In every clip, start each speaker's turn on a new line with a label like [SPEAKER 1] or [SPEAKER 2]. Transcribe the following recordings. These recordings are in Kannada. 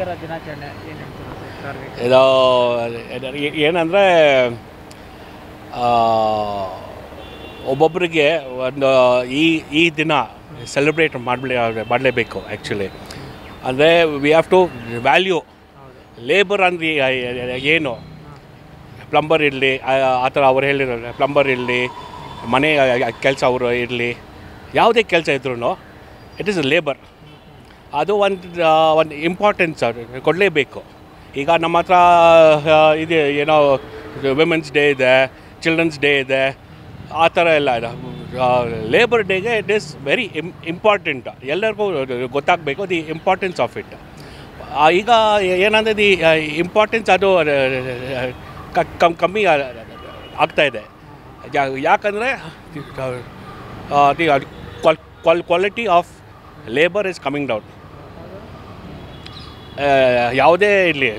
[SPEAKER 1] ಕಾರ್ಮಿಕರ ದಿನಾಚರಣೆ ಏನು ಹೇಳ್ತೀರಾ ಸರ್ ಕಾರ್ಮಿಕ
[SPEAKER 2] ಇದು ಏನಂದರೆ ಒಬ್ಬೊಬ್ಬರಿಗೆ ಒಂದು ಈ ಈ ದಿನ ಸೆಲೆಬ್ರೇಟ್ ಮಾಡಲೇ ಮಾಡಲೇಬೇಕು ಆ್ಯಕ್ಚುಲಿ ಅಂದರೆ we have to value labour ಅಂದರೆ ಏನು ಪ್ಲಂಬರ್ ಇರಲಿ ಆ ಥರ ಅವ್ರು ಹೇಳಿರೋ ಪ್ಲಂಬರ್ ಇರಲಿ ಮನೆ ಕೆಲಸ ಅವರು ಇರಲಿ ಯಾವುದೇ ಕೆಲಸ ಇದ್ರೂ ಇಟ್ ಈಸ್ ಲೇಬರ್ ಅದು ಒಂದು ಒಂದು ಇಂಪಾರ್ಟೆನ್ಸ್ ಕೊಡಲೇಬೇಕು ಈಗ ನಮ್ಮ ಹತ್ರ ಆ, ಇದೆ ಏನೋ ವಿಮೆನ್ಸ್ ಡೇ ಇದೆ ಚಿಲ್ಡ್ರನ್ಸ್ ಡೇ ಇದೆ ಆ ಥರ ಎಲ್ಲ ಇದೆ ಲೇಬರ್ ಡೇಗೆ ಇಟ್ ಈಸ್ ವೆರಿ ಇಮ್ ಇಂಪಾರ್ಟೆಂಟ್ ಎಲ್ಲರಿಗೂ ಗೊತ್ತಾಗಬೇಕು ದಿ ಇಂಪಾರ್ಟೆನ್ಸ್ ಆಫ್ ಇಟ್ ಈಗ ಏನಂದರೆ ದಿ ಇಂಪಾರ್ಟೆನ್ಸ್ ಅದು ಕ- ಕಮ್ ಕಮ್ಮಿ ಆಗ್ತಾ ಇದೆ ಯಾ- ಯಾಕಂದರೆ the quality of labour is coming down ಯಾವುದೇ ಇರಲಿ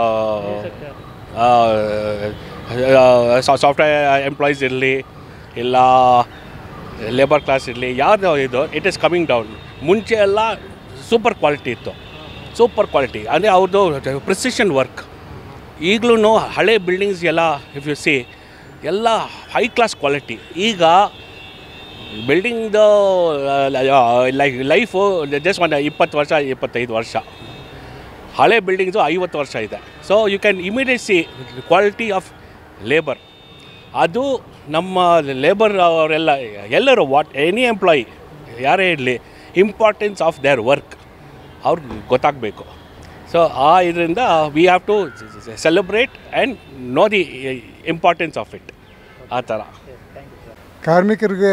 [SPEAKER 2] ಸಾಫ್ಟ್ವೇರ್ ಎಂಪ್ಲಾಯೀಸ್ ಇರಲಿ ಇಲ್ಲ ಲೇಬರ್ ಕ್ಲಾಸ್ ಇರಲಿ ಯಾವುದು ಇದು ಇಟ್ ಈಸ್ ಕಮಿಂಗ್ ಡೌನ್ ಮುಂಚೆ ಎಲ್ಲ ಸೂಪರ್ ಕ್ವಾಲಿಟಿ ಇತ್ತು ಸೂಪರ್ ಕ್ವಾಲಿಟಿ ಅಂದರೆ ಅವ್ರದ್ದು ಪ್ರಿಸಿಷನ್ ವರ್ಕ್ ಈಗಲೂ ಹಳೆ ಬಿಲ್ಡಿಂಗ್ಸ್ ಎಲ್ಲ ಇಫ್ ಯು ಸಿ ಎಲ್ಲ ಹೈ ಕ್ಲಾಸ್ ಕ್ವಾಲಿಟಿ ಈಗ ಬಿಲ್ಡಿಂಗ್ದು ಲೈಕ್ ಲೈಫು ಜಸ್ಟ್ ಒಂದು ಇಪ್ಪತ್ತು ವರ್ಷ ಇಪ್ಪತ್ತೈದು ವರ್ಷ ಹಳೆ ಬಿಲ್ಡಿಂಗ್ಸು ಐವತ್ತು ವರ್ಷ ಇದೆ so you can immediate see quality of labour ಅದು ನಮ್ಮ ಲೇಬರ್ ಅವರೆಲ್ಲ ಎಲ್ಲರೂ ವಾಟ್ ಎನಿ ಎಂಪ್ಲಾಯಿ ಯಾರೇ ಇರಲಿ ಇಂಪಾರ್ಟೆನ್ಸ್ ಆಫ್ ದೇರ್ ವರ್ಕ್ ಅವ್ರಿಗೆ ಗೊತ್ತಾಗಬೇಕು ಸೊ ಆ ಇದರಿಂದ we have to celebrate and know the importance of it ಆ ಥರ
[SPEAKER 3] ಕಾರ್ಮಿಕರಿಗೆ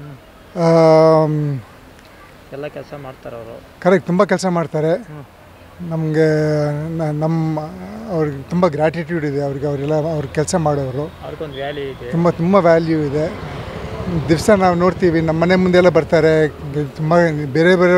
[SPEAKER 1] ಎಲ್ಲ ಕೆಲಸ ಮಾಡ್ತಾರೆ ಅವರು
[SPEAKER 3] ಕರೆಕ್ಟ್ ತುಂಬ ಕೆಲಸ ಮಾಡ್ತಾರೆ ನಮಗೆ ನಮ್ಮ ಅವ್ರಿಗೆ ತುಂಬ ಗ್ರ್ಯಾಟಿಟ್ಯೂಡ್ ಇದೆ ಅವ್ರಿಗೆ ಅವರೆಲ್ಲ ಅವ್ರ ಕೆಲಸ ಮಾಡೋರು
[SPEAKER 1] ಅವ್ರಿಗೊಂದು ವ್ಯಾಲ್ಯೂ ಇದೆ
[SPEAKER 3] ತುಂಬ ತುಂಬ ವ್ಯಾಲ್ಯೂ ಇದೆ ದಿವಸ ನಾವು ನೋಡ್ತೀವಿ ನಮ್ಮ ಮನೆ ಮುಂದೆಲ್ಲ ಬರ್ತಾರೆ ತುಂಬ ಬೇರೆ ಬೇರೆ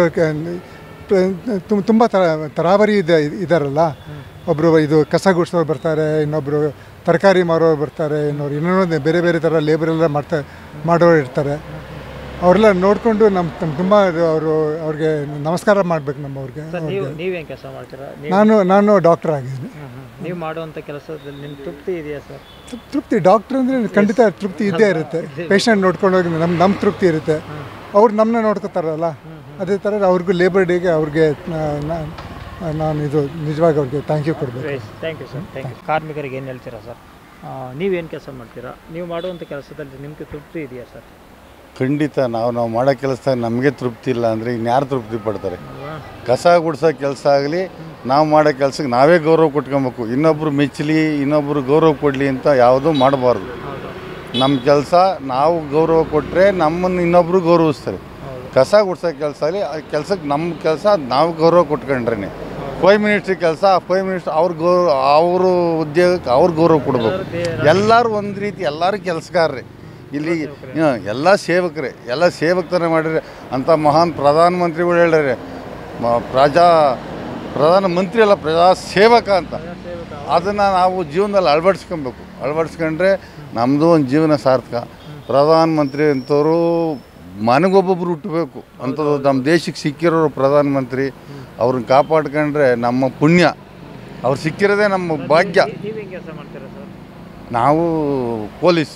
[SPEAKER 3] ತುಂಬ ತುಂಬ ತರ ತರಾವರಿ ಇದೆ ಇದಾರಲ್ಲ ಒಬ್ಬರು ಇದು ಕಸ ಗುಡಿಸೋರು ಬರ್ತಾರೆ ಇನ್ನೊಬ್ಬರು ತರಕಾರಿ ಮಾರೋರು ಬರ್ತಾರೆ ಇನ್ನೊಬ್ರು ಇನ್ನೊಂದು ಬೇರೆ ಬೇರೆ ಥರ ಲೇಬರ್ ಎಲ್ಲ ಮಾಡ್ತಾ ಮಾಡೋರು ಇರ್ತಾರೆ ಅವರೆಲ್ಲ ನೋಡಿಕೊಂಡು ನಮ್ಮ ನಮ್ಮ ತುಂಬ ಅವರು ಅವ್ರಿಗೆ ನಮಸ್ಕಾರ ಮಾಡ್ಬೇಕು ನಮ್ಮ ಅವ್ರಿಗೆ
[SPEAKER 1] ಸರ್ ನೀವು ನೀವೇನು ಕೆಲಸ ಮಾಡ್ತೀರಾ ನೀವು
[SPEAKER 3] ನಾನು ನಾನು ಡಾಕ್ಟರ್ ಆಗಿದ್ದೀನಿ
[SPEAKER 1] ನೀವು ಮಾಡುವಂಥ ಕೆಲಸದಲ್ಲಿ ನಿಮ್ಮ ತೃಪ್ತಿ ಇದೆಯಾ ಸರ್
[SPEAKER 3] ತೃಪ್- ತೃಪ್ತಿ ಡಾಕ್ಟ್ರ್ ಅಂದರೆ ಖಂಡಿತ ತೃಪ್ತಿ ಇದ್ದೇ ಇರುತ್ತೆ ಪೇಷಂಟ್ ನೋಡ್ಕೊಂಡು ಹೋಗಿ ನಮ್ಮ ನಮ್ಮ ತೃಪ್ತಿ ಇರುತ್ತೆ ಅವ್ರು ನಮ್ಮನ್ನ ನೋಡ್ಕೋತಾರಲ್ಲ ಅದೇ ಥರ ಅವ್ರಿಗೂ ಲೇಬರ್ ಡೇಗೆ ಅವ್ರಿಗೆ ನಾ- ನಾ- ನಾನು ಇದು ನಿಜವಾಗಿ ಅವ್ರಿಗೆ ಥ್ಯಾಂಕ್ ಯು ಕೊಡಬೇಕು
[SPEAKER 1] thank you sir thank you ಕಾರ್ಮಿಕರಿಗೆ ಏನು ಹೇಳ್ತೀರಾ ಸರ್ ನೀವೇನು ಕೆಲಸ ಮಾಡ್ತೀರಾ ನೀವು ಮಾಡುವಂಥ ಕೆಲಸದಲ್ಲಿ ನಿಮಗೆ ತೃಪ್ತಿ ಇದೆಯಾ ಸರ್
[SPEAKER 4] ಖಂಡಿತ ನಾವು ನಾವು ಮಾಡೋ ಕೆಲಸದಾಗ ನಮಗೆ ತೃಪ್ತಿ ಇಲ್ಲ ಅಂದರೆ ಇನ್ಯಾರು ತೃಪ್ತಿ ಪಡ್ತಾರೆ ಕಸ ಗುಡ್ಸೋ ಕೆಲಸ ಆಗಲಿ ನಾವು ಮಾಡೋ ಕೆಲಸಕ್ಕೆ ನಾವೇ ಗೌರವ ಕೊಟ್ಕೊಬೇಕು ಇನ್ನೊಬ್ರು ಮೆಚ್ಚಲಿ ಇನ್ನೊಬ್ರು ಗೌರವ ಕೊಡಲಿ ಅಂತ ಯಾವುದೂ ಮಾಡಬಾರ್ದು ನಮ್ಮ ಕೆಲಸ ನಾವು ಗೌರವ ಕೊಟ್ಟರೆ ನಮ್ಮನ್ನು ಇನ್ನೊಬ್ಬರು ಗೌರವಿಸ್ತಾರೆ ಕಸ ಗುಡ್ಸೋ ಕೆಲಸ ಆಗಲಿ ಆ ಕೆಲಸಕ್ಕೆ ನಮ್ಮ ಕೆಲಸ ನಾವು ಗೌರವ ಕೊಟ್ಕೊಂಡ್ರೆ ಫೈವ್ ಮಿನಿಟ್ಸ್ ಕೆಲಸ ಫೈವ್ ಮಿನಿಟ್ಸ್ ಅವ್ರ ಗೌರವ ಅವರು ಉದ್ಯೋಗಕ್ಕೆ ಅವ್ರ ಗೌರವ ಕೊಡಬೇಕು ಎಲ್ಲರೂ ಒಂದು ರೀತಿ ಎಲ್ಲರೂ ಕೆಲಸಗಾರರೇ ಇಲ್ಲಿ ಹಾಂ, ಎಲ್ಲ ಸೇವಕರೇ ಎಲ್ಲ ಸೇವಕತನ ಮಾಡಿದ್ರೆ ಅಂಥ ಮಹಾನ್ ಪ್ರಧಾನಮಂತ್ರಿಗಳು ಹೇಳ್ಯಾರೆ ಮ- ಪ್ರಜಾ ಪ್ರಧಾನ ಮಂತ್ರಿ ಅಲ್ಲ ಪ್ರಜಾ ಸೇವಕ ಅಂತ ಅದನ್ನು ನಾವು ಜೀವನದಲ್ಲಿ ಅಳವಡಿಸ್ಕೊಬೇಕು ಅಳವಡಿಸ್ಕೊಂಡ್ರೆ ನಮ್ಮದು ಒಂದು ಜೀವನ ಸಾರ್ಥಕ ಪ್ರಧಾನಮಂತ್ರಿ ಅಂಥವ್ರು ಮನೆಗೊಬ್ಬೊಬ್ರು ಹುಟ್ಟಬೇಕು ಅಂಥದ್ದು ನಮ್ಮ ದೇಶಕ್ಕೆ ಸಿಕ್ಕಿರೋರು ಪ್ರಧಾನಮಂತ್ರಿ ಅವ್ರನ್ನ ಕಾಪಾಡ್ಕೊಂಡ್ರೆ ನಮ್ಮ ಪುಣ್ಯ ಅವ್ರು ಸಿಕ್ಕಿರೋದೇ ನಮ್ಮ ಭಾಗ್ಯ
[SPEAKER 1] ನೀವೇನು ಕೆಲಸ ಮಾಡ್ತೀರಾ ಸರ್
[SPEAKER 4] ನಾವು ಪೊಲೀಸು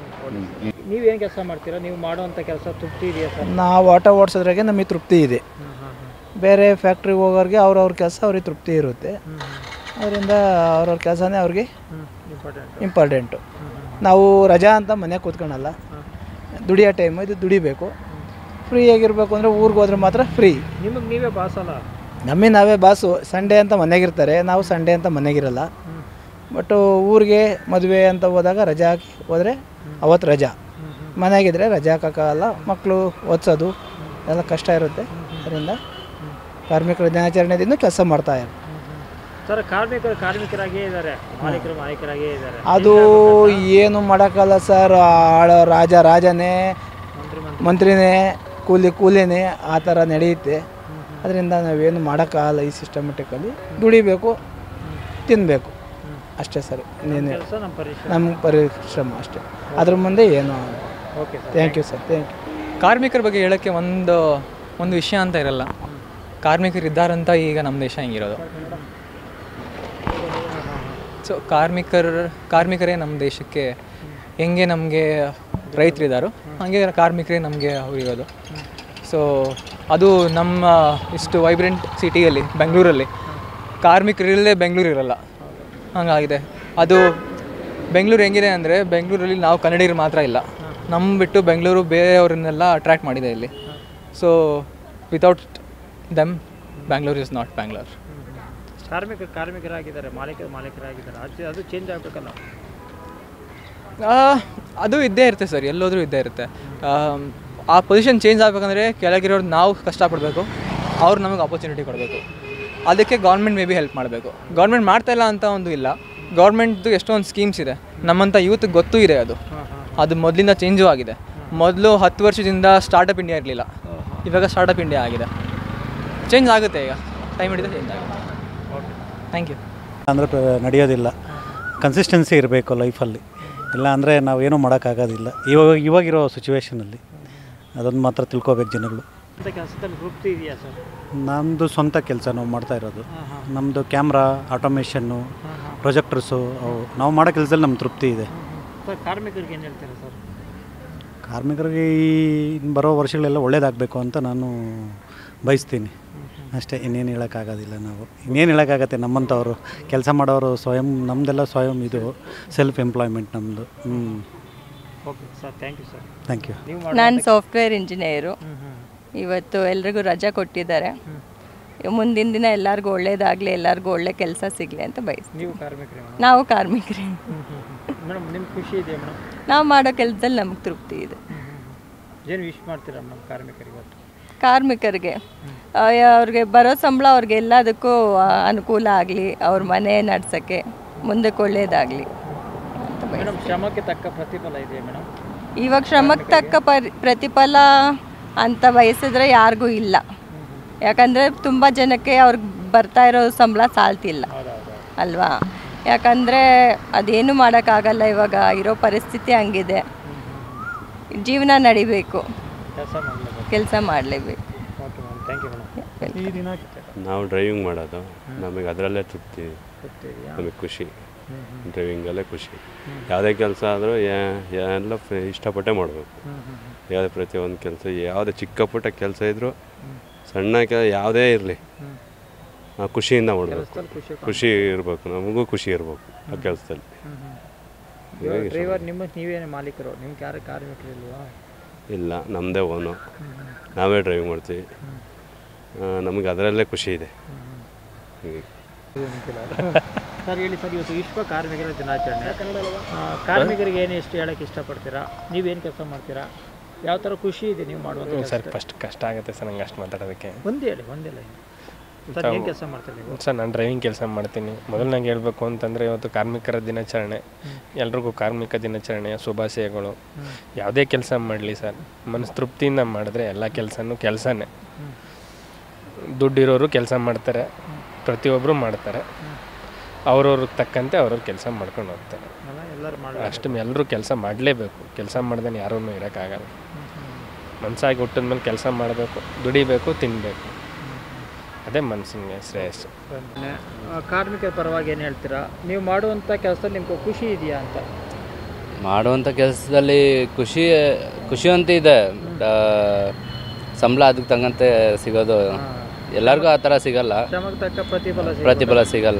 [SPEAKER 1] ನೀವೇನು ಕೆಲಸ ಮಾಡ್ತೀರಾ ನೀವು ಮಾಡುವಂಥ ಕೆಲಸ ತೃಪ್ತಿ ಇದೆಯಾ ಸರ್
[SPEAKER 5] ನಾವು ಆಟೋ ಓಡಿಸೋದ್ರಾಗೆ ನಮಗೆ ತೃಪ್ತಿ ಇದೆ ಬೇರೆ ಫ್ಯಾಕ್ಟ್ರಿಗೆ ಹೋಗೋರಿಗೆ ಅವ್ರವ್ರ ಕೆಲಸ ಅವ್ರಿಗೆ ತೃಪ್ತಿ ಇರುತ್ತೆ ಅದರಿಂದ ಅವ್ರವ್ರ ಕೆಲಸನೇ ಅವ್ರಿಗೆ
[SPEAKER 1] ಇಂಪಾರ್ಟೆಂಟ್
[SPEAKER 5] ಇಂಪಾರ್ಟೆಂಟು ನಾವು ರಜಾ ಅಂತ ಮನೆಗೆ ಕೂತ್ಕೊಳಲ್ಲ ದುಡಿಯೋ ಟೈಮು ಇದು ದುಡಿಬೇಕು ಫ್ರೀಯಾಗಿರ್ಬೇಕು ಅಂದರೆ ಊರಿಗೆ ಹೋದ್ರೆ ಮಾತ್ರ ಫ್ರೀ
[SPEAKER 1] ನಿಮಗೆ ನೀವೇ ಬಾಸ್ ಅಲ್ಲ
[SPEAKER 5] ನಮಗೆ ನಾವೇ ಬಾಸು ಸಂಡೇ ಅಂತ ಮನೆಗಿರ್ತಾರೆ ನಾವು ಸಂಡೇ ಅಂತ ಮನೆಗಿರಲ್ಲ ಬಟ್ಟು ಊರಿಗೆ ಮದುವೆ ಅಂತ ಹೋದಾಗ ರಜಾ ಹಾಕಿ ಹೋದರೆ ಅವತ್ತು ರಜಾ ಮನೆಗಿದ್ರೆ ರಜಾ ಹಾಕೋಕ್ಕಾಗಲ್ಲ ಮಕ್ಕಳು ಓದಿಸೋದು ಎಲ್ಲ ಕಷ್ಟ ಇರುತ್ತೆ ಅದರಿಂದ ಕಾರ್ಮಿಕರ ದಿನಾಚರಣೆ ದಿನ ಕೆಲಸ ಮಾಡ್ತಾ ಇದ್ದಾರೆ
[SPEAKER 1] ಸರ್ ಕಾರ್ಮಿಕರು ಕಾರ್ಮಿಕರಾಗೇ ಇದ್ದಾರೆ ಮಾಲೀಕರು ಮಾಲೀಕರಾಗೇ ಇದ್ದಾರೆ
[SPEAKER 5] ಅದು ಏನು ಮಾಡೋಕ್ಕಲ್ಲ ಸರ್ ಆಳೋ ರಾಜ ರಾಜನೇ
[SPEAKER 1] ಮಂತ್ರಿ
[SPEAKER 5] ಮಂತ್ರಿನೇ ಕೂಲಿ ಕೂಲಿನೇ ಆ ಥರ ನಡೆಯುತ್ತೆ ಅದರಿಂದ ನಾವೇನು ಮಾಡೋಕ್ಕಾಗಲ್ಲ ಈ ಸಿಸ್ಟಮೆಟಿಕಲ್ಲಿ ದುಡಿಬೇಕು ತಿನ್ನಬೇಕು ಅಷ್ಟೇ ಸರ್ ಇನ್ನೇನು
[SPEAKER 1] ಕೆಲಸ ನಮ್ಮ ಪರಿಶ್ರಮ
[SPEAKER 5] ನಮ್ಮ ಪರಿಶ್ರಮ ಅಷ್ಟೇ ಅದ್ರ ಮುಂದೆ ಏನು
[SPEAKER 1] okay sir
[SPEAKER 5] thank you sir thank you
[SPEAKER 6] ಕಾರ್ಮಿಕರ ಬಗ್ಗೆ ಹೇಳೋಕ್ಕೆ ಒಂದು ಒಂದು ವಿಷಯ ಅಂತ ಇರಲ್ಲ ಕಾರ್ಮಿಕರು ಇದ್ದಾರಂತ ಈಗ ನಮ್ಮ ದೇಶ ಹಿಂಗಿರೋದು ಸೊ ಕಾರ್ಮಿಕರ ಕಾರ್ಮಿಕರೇ ನಮ್ಮ ದೇಶಕ್ಕೆ ಹೆಂಗೆ ನಮಗೆ ರೈತರಿದ್ದಾರೋ ಹಾಗೆ ಕಾರ್ಮಿಕರೇ ನಮಗೆ ಇರೋದು ಸೊ ಅದು ನಮ್ಮ ಇಷ್ಟು ವೈಬ್ರೆಂಟ್ ಸಿಟಿಯಲ್ಲಿ ಬೆಂಗಳೂರಲ್ಲಿ ಕಾರ್ಮಿಕರಿಲ್ಲದೆ ಬೆಂಗಳೂರು ಇರಲ್ಲ ಹಂಗಾಗಿದೆ ಅದು ಬೆಂಗಳೂರು ಹೆಂಗಿದೆ ಅಂದರೆ ಬೆಂಗಳೂರಲ್ಲಿ ನಾವು ಕನ್ನಡಿಗರು ಮಾತ್ರ ಇಲ್ಲ ನಮ್ಮ ಬಿಟ್ಟು ಬೆಂಗಳೂರು ಬೇರೆಯವರನ್ನೆಲ್ಲ ಅಟ್ರ್ಯಾಕ್ಟ್ ಮಾಡಿದೆ ಇಲ್ಲಿ so without them Bangalore is not Bangalore
[SPEAKER 1] ಕಾರ್ಮಿಕರು ಕಾರ್ಮಿಕರಾಗಿದ್ದಾರೆ ಮಾಲೀಕರು ಮಾಲೀಕರಾಗಿದ್ದಾರೆ ಅದು ಅದು ಚೇಂಜ್ ಆಗಬೇಕಲ್ಲ
[SPEAKER 6] ಆ, ಅದು ಇದ್ದೇ ಇರುತ್ತೆ ಸರ್ ಎಲ್ಲೋದ್ರೂ ಇದ್ದೇ ಇರುತ್ತೆ ಆಮ್, ಆ ಪೊಸಿಷನ್ ಚೇಂಜ್ ಆಗಬೇಕಂದ್ರೆ ಕೆಳಗಿರೋರು ನಾವು ಕಷ್ಟಪಡಬೇಕು ಅವ್ರು ನಮಗೆ ಆಪರ್ಚುನಿಟಿ ಕೊಡಬೇಕು ಅದಕ್ಕೆ ಗೌರ್ಮೆಂಟ್ ಮೇ ಬಿ ಹೆಲ್ಪ್ ಮಾಡಬೇಕು ಗೌರ್ಮೆಂಟ್ ಮಾಡ್ತಾ ಇಲ್ಲ ಅಂತ ಒಂದು ಇಲ್ಲ ಗೌರ್ಮೆಂಟ್ದು ಎಷ್ಟೊಂದು ಸ್ಕೀಮ್ಸ್ ಇದೆ ನಮ್ಮಂಥ ಯೂತ್ ಗೊತ್ತೂ ಇದೆ ಅದು ಅದು ಮೊದಲಿಂದ ಚೇಂಜು ಆಗಿದೆ ಮೊದಲು ಹತ್ತು ವರ್ಷದಿಂದ ಸ್ಟಾರ್ಟಪ್ ಇಂಡಿಯಾ ಇರಲಿಲ್ಲ ಇವಾಗ ಸ್ಟಾರ್ಟಪ್ ಇಂಡಿಯಾ ಆಗಿದೆ ಚೇಂಜ್ ಆಗುತ್ತೆ ಈಗ ಟೈಮ್ ಹಿಡಿದ್ರೆ ಚೇಂಜ್ ಆಗುತ್ತೆ ಥ್ಯಾಂಕ್ ಯು
[SPEAKER 7] ಅಂದರೆ ನಡೆಯೋದಿಲ್ಲ ಕನ್ಸಿಸ್ಟೆನ್ಸಿ ಇರಬೇಕು ಲೈಫಲ್ಲಿ ಇಲ್ಲ ಅಂದರೆ ನಾವೇನೂ ಮಾಡೋಕ್ಕಾಗೋದಿಲ್ಲ ಇವಾಗ ಇವಾಗಿರೋ ಸಿಚುವೇಷನಲ್ಲಿ ಅದನ್ನು ಮಾತ್ರ ತಿಳ್ಕೊಬೇಕು ಜನಗಳು
[SPEAKER 1] ಅಂತ ಕೆಲಸದಲ್ಲಿ ತೃಪ್ತಿ ಇದೆಯಾ ಸರ್
[SPEAKER 7] ನಮ್ಮದು ಸ್ವಂತ ಕೆಲಸ ನಾವು ಮಾಡ್ತಾ ಇರೋದು ನಮ್ಮದು ಕ್ಯಾಮ್ರಾ ಆಟೋಮೇಷನ್ನು ಪ್ರೊಜೆಕ್ಟರ್ಸು ಅವು ನಾವು ಮಾಡೋ ಕೆಲಸದಲ್ಲಿ ನಮ್ಮ ತೃಪ್ತಿ ಇದೆ
[SPEAKER 1] ಸರ್ ಕಾರ್ಮಿಕರಿಗೆ ಏನು ಹೇಳ್ತೀರಾ ಸರ್
[SPEAKER 7] ಕಾರ್ಮಿಕರಿಗೆ ಈ ಇನ್ನು ಬರೋ ವರ್ಷಗಳೆಲ್ಲ ಒಳ್ಳೇದಾಗಬೇಕು ಅಂತ ನಾನು ಬಯಸ್ತೀನಿ ಅಷ್ಟೇ ಇನ್ನೇನು ಹೇಳೋಕ್ಕಾಗೋದಿಲ್ಲ ನಾವು ಇನ್ನೇನು ಹೇಳೋಕ್ಕಾಗತ್ತೆ ನಮ್ಮಂಥವ್ರು ಕೆಲಸ ಮಾಡೋರು ಸ್ವಯಂ ನಮ್ಮದೆಲ್ಲ ಸ್ವಯಂ ಇದು ಸೆಲ್ಫ್ ಎಂಪ್ಲಾಯ್ಮೆಂಟ್ ನಮ್ಮದು ಹ್ಞೂ
[SPEAKER 1] okay sir thank you sir
[SPEAKER 7] thank you
[SPEAKER 1] ನೀವು
[SPEAKER 8] ನಾನು ಸಾಫ್ಟ್ವೇರ್ ಇಂಜಿನಿಯರು
[SPEAKER 1] ಹ್ಞೂ ಹ್ಞೂ
[SPEAKER 8] ಇವತ್ತು ಎಲ್ರಿಗೂ ರಜಾ ಕೊಟ್ಟಿದ್ದಾರೆ ಮುಂದಿನ ದಿನ ಎಲ್ಲರಿಗೂ ಒಳ್ಳೇದಾಗಲಿ ಎಲ್ಲರಿಗೂ ಒಳ್ಳೆ ಕೆಲಸ ಸಿಗಲಿ ಅಂತ ಬಯಸ್ತೀನಿ
[SPEAKER 1] ನೀವು ಕಾರ್ಮಿಕರೇ ಮೇಡಮ್
[SPEAKER 8] ನಾವು ಕಾರ್ಮಿಕರೇ
[SPEAKER 1] ಮೇಡಮ್ ನಿಮ್ಗೆ ಖುಷಿ ಇದೆಯಾ ಮೇಡಮ್
[SPEAKER 8] ನಾವು ಮಾಡೋ ಕೆಲಸದಲ್ಲಿ ನಮಗೆ ತೃಪ್ತಿ ಇದೆ
[SPEAKER 1] ಏನು ವಿಶ್ ಮಾಡ್ತೀರಾ ಮೇಡಮ್ ಕಾರ್ಮಿಕರಿಗೆ ಇವತ್ತು
[SPEAKER 8] ಕಾರ್ಮಿಕರಿಗೆ ಆ, ಅವ್ರಿಗೆ ಬರೋ ಸಂಬಳ ಅವ್ರಿಗೆ ಎಲ್ಲದಕ್ಕೂ ಆ, ಅನುಕೂಲ ಆಗಲಿ ಅವ್ರ ಮನೆ ನಡ್ಸೋಕ್ಕೆ ಮುಂದಕ್ಕೆ ಒಳ್ಳೇದಾಗಲಿ ಅಂತ ಬಯಸ್ತೀನಿ.
[SPEAKER 1] ಮೇಡಮ್ ಶ್ರಮಕ್ಕೆ ತಕ್ಕ ಪ್ರತಿಫಲ ಇದೆಯಾ ಮೇಡಮ್
[SPEAKER 8] ಇವಾಗ ಶ್ರಮಕ್ಕೆ ತಕ್ಕ ಪರಿ ಪ್ರತಿಫಲ ಅಂತ ಬಯಸಿದ್ರೆ ಯಾರಿಗೂ ಇಲ್ಲ ಯಾಕಂದರೆ ತುಂಬ ಜನಕ್ಕೆ ಅವ್ರಿಗೆ ಬರ್ತಾ ಇರೋ ಸಂಬಳ ಸಾಲ್ತಿಲ್ಲ ಅಲ್ವಾ ಯಾಕಂದರೆ ಅದೇನು ಮಾಡೋಕ್ಕಾಗಲ್ಲ ಇವಾಗ ಇರೋ ಪರಿಸ್ಥಿತಿ ಹಂಗಿದೆ ಜೀವನ ನಡಿಬೇಕು
[SPEAKER 1] ಕೆಲಸ ಮಾಡಲೇಬೇಕು
[SPEAKER 8] ಕೆಲಸ ಮಾಡಲೇಬೇಕು
[SPEAKER 1] okay madam thank you madam ಈ ದಿನ
[SPEAKER 9] ನಾವು ಡ್ರೈವಿಂಗ್ ಮಾಡೋದು ನಮಗೆ ಅದರಲ್ಲೇ ತೃಪ್ತಿ
[SPEAKER 1] ತೃಪ್ತಿ ಇದೆಯಾ
[SPEAKER 9] ನಮಗೆ ಖುಷಿ ಡ್ರೈವಿಂಗಲ್ಲೇ ಖುಷಿ ಯಾವುದೇ ಕೆಲಸ ಆದರೂ ಎಲ್ಲ ಫ- ಇಷ್ಟಪಟ್ಟೆ ಮಾಡಬೇಕು ಯಾವುದೇ ಪ್ರತಿಯೊಂದು ಕೆಲಸ ಯಾವುದೇ ಚಿಕ್ಕ ಪುಟ್ಟ ಕೆಲಸ ಇದ್ದರೂ ಸಣ್ಣ ಕೆಲ ಯಾವುದೇ ಇರಲಿ ನಾವು ಖುಷಿಯಿಂದ ಮಾಡಬೇಕು
[SPEAKER 1] ಖುಷಿ
[SPEAKER 9] ಖುಷಿ ಇರಬೇಕು ನಮಗೂ ಖುಷಿ ಇರಬೇಕು ಆ ಕೆಲಸದಲ್ಲಿ
[SPEAKER 1] ಡ್ರೈವರ್ ನಿಮ್ಮ ನೀವೇನೇ ಮಾಲೀಕರು ನಿಮ್ಗೆ ಯಾರು ಕಾರ್ಮಿಕರು ಇಲ್ವಾ
[SPEAKER 9] ಇಲ್ಲ ನಮ್ಮದೇ ಓನು ನಾವೇ ಡ್ರೈವಿಂಗ್ ಮಾಡ್ತೀವಿ ನಮಗೆ ಅದರಲ್ಲೇ ಖುಷಿ ಇದೆ ಹೀಗೆ
[SPEAKER 1] ಸರ್ ಹೇಳಿ ಸರ್ ಇವತ್ತು ವಿಶ್ವ ಕಾರ್ಮಿಕರ ದಿನಾಚರಣೆ ಆ, ಕಾರ್ಮಿಕರಿಗೆ ಏನು ಎಷ್ಟು ಹೇಳಕ್ಕೆ ಇಷ್ಟಪಡ್ತೀರಾ ನೀವೇನು ಕೆಲಸ ಮಾಡ್ತೀರಾ ಯಾವ ಥರ ಖುಷಿ ಇದೆ ನೀವು ಮಾಡುವಂಥ
[SPEAKER 10] ಸರ್
[SPEAKER 1] ಕೆಲ್ಸದಲ್ಲಿ?
[SPEAKER 10] ಫಸ್ಟ್ ಕಷ್ಟ ಆಗುತ್ತೆ ಸರ್ ನಂಗೆ ಅಷ್ಟು ಮಾತಾಡೋದಕ್ಕೆ
[SPEAKER 1] ಒಂದೇ ಹೇಳಿ ಒಂದೇ ಲೈನ್ ಸರ್ ಏನು ಕೆಲಸ ಮಾಡ್ತೀರಾ ನೀವು
[SPEAKER 10] ಸರ್ ನಾನು ಡ್ರೈವಿಂಗ್ ಕೆಲಸ ಮಾಡ್ತೀನಿ ಮೊದಲನಾಗಿ ಹೇಳಬೇಕು ಅಂತಂದರೆ ಇವತ್ತು ಕಾರ್ಮಿಕರ ದಿನಾಚರಣೆ ಎಲ್ರಿಗೂ ಕಾರ್ಮಿಕ ದಿನಾಚರಣೆಯ ಶುಭಾಶಯಗಳು ಯಾವುದೇ ಕೆಲಸ ಮಾಡಲಿ ಸರ್ ಮನಸ್ಸು ತೃಪ್ತಿಯಿಂದ ಮಾಡಿದ್ರೆ ಎಲ್ಲ ಕೆಲಸನೂ ಕೆಲಸನೇ ದುಡ್ಡಿರೋರು ಕೆಲಸ ಮಾಡ್ತಾರೆ ಪ್ರತಿಯೊಬ್ಬರು ಮಾಡ್ತಾರೆ ಅವ್ರವ್ರಿಗೆ ತಕ್ಕಂತೆ ಅವ್ರವ್ರ ಕೆಲಸ ಮಾಡ್ಕೊಂಡು ಹೋಗ್ತಾರೆ
[SPEAKER 1] ಅಲ್ಲ ಎಲ್ಲರೂ ಮಾಡಿ
[SPEAKER 10] ಅಷ್ಟು ಎಲ್ಲರೂ ಕೆಲಸ ಮಾಡಲೇಬೇಕು ಕೆಲಸ ಮಾಡ್ದೇ ಯಾರೂ ಇರೋಕ್ಕಾಗಲ್ಲ ಮನಸ್ಸಾಗಿ ಹುಟ್ಟಿದ ಮೇಲೆ ಕೆಲಸ ಮಾಡಬೇಕು ದುಡಿಬೇಕು ತಿನ್ನಬೇಕು ಅದೇ ಮನಸ್ಸಿಗೆ ಶ್ರೇಯಸ್ಸು
[SPEAKER 1] ಆ, ಕಾರ್ಮಿಕರ ಪರವಾಗಿ ಏನು ಹೇಳ್ತೀರಾ ನೀವು ಮಾಡುವಂಥ ಕೆಲಸದಲ್ಲಿ ನಿಮ್ಗೆ ಖುಷಿ ಇದೆಯಾ ಅಂತ
[SPEAKER 11] ಮಾಡುವಂಥ ಕೆಲಸದಲ್ಲಿ ಖುಷಿ ಖುಷಿ ಅಂತ ಇದೆ ಬಟ್ ಸಂಬಳ ಅದಕ್ಕೆ ತಕ್ಕಂತೆ ಸಿಗೋದು ಎಲ್ಲರಿಗೂ ಆ ಥರ ಸಿಗಲ್ಲ
[SPEAKER 1] ಶ್ರಮಕ್ಕೆ ತಕ್ಕ ಪ್ರತಿಫಲ ಸಿಗೋದು.
[SPEAKER 11] ಪ್ರತಿಫಲ ಸಿಗಲ್ಲ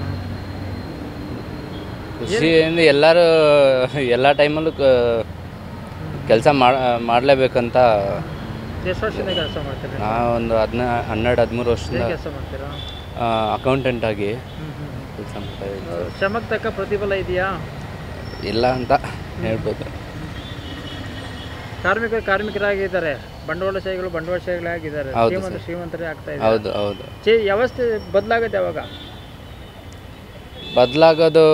[SPEAKER 11] ಖುಷಿ ಅಂದರೆ ಎಲ್ಲರೂ ಎಲ್ಲ ಟೈಮಲ್ಲೂ ಕೆಲಸ ಮಾಡಲೇಬೇಕಂತ
[SPEAKER 1] ಎಷ್ಟು ವರ್ಷದಿಂದ ಕೆಲಸ ಮಾಡ್ತೀರಾ
[SPEAKER 11] ನಾವು ಒಂದು ಹದಿನ ಹನ್ನೆರಡು ಹದಿಮೂರು ವರ್ಷದಿಂದ
[SPEAKER 1] ಏನು ಕೆಲಸ ಮಾಡ್ತೀರಾ
[SPEAKER 11] ಅಕೌಂಟೆಂಟ್ ಆಗಿ ಕೆಲಸ ಮಾಡ್ತಾ ಇದ್ದೀನಿ
[SPEAKER 1] ಆ, ಶ್ರಮಕ್ಕೆ ತಕ್ಕ ಪ್ರತಿಫಲ ಇದೆಯಾ
[SPEAKER 11] ಇಲ್ಲ ಅಂತ ಹೇಳ್ಬೋದು
[SPEAKER 1] ಕಾರ್ಮಿಕರು ಕಾರ್ಮಿಕರಾಗಿದ್ದಾರೆ ಬಂಡವಾಳಶಾಹಿಗಳು ಬಂಡವಾಳಶಾಹಿಗಳಾಗಿದ್ದಾರೆ
[SPEAKER 11] ಹೌದು
[SPEAKER 1] ಶ್ರೀಮಂತ
[SPEAKER 11] ಸರ್.
[SPEAKER 1] ಶ್ರೀಮಂತರೇ ಆಗ್ತಾ
[SPEAKER 11] ಹೌದು
[SPEAKER 1] ಇದ್ದಾರೆ
[SPEAKER 11] ಹೌದು
[SPEAKER 1] ಚೇ ವ್ಯವಸ್ಥೆ ಬದಲಾಗುತ್ತೆ ಯಾವಾಗ
[SPEAKER 11] ಬದಲಾಗೋದು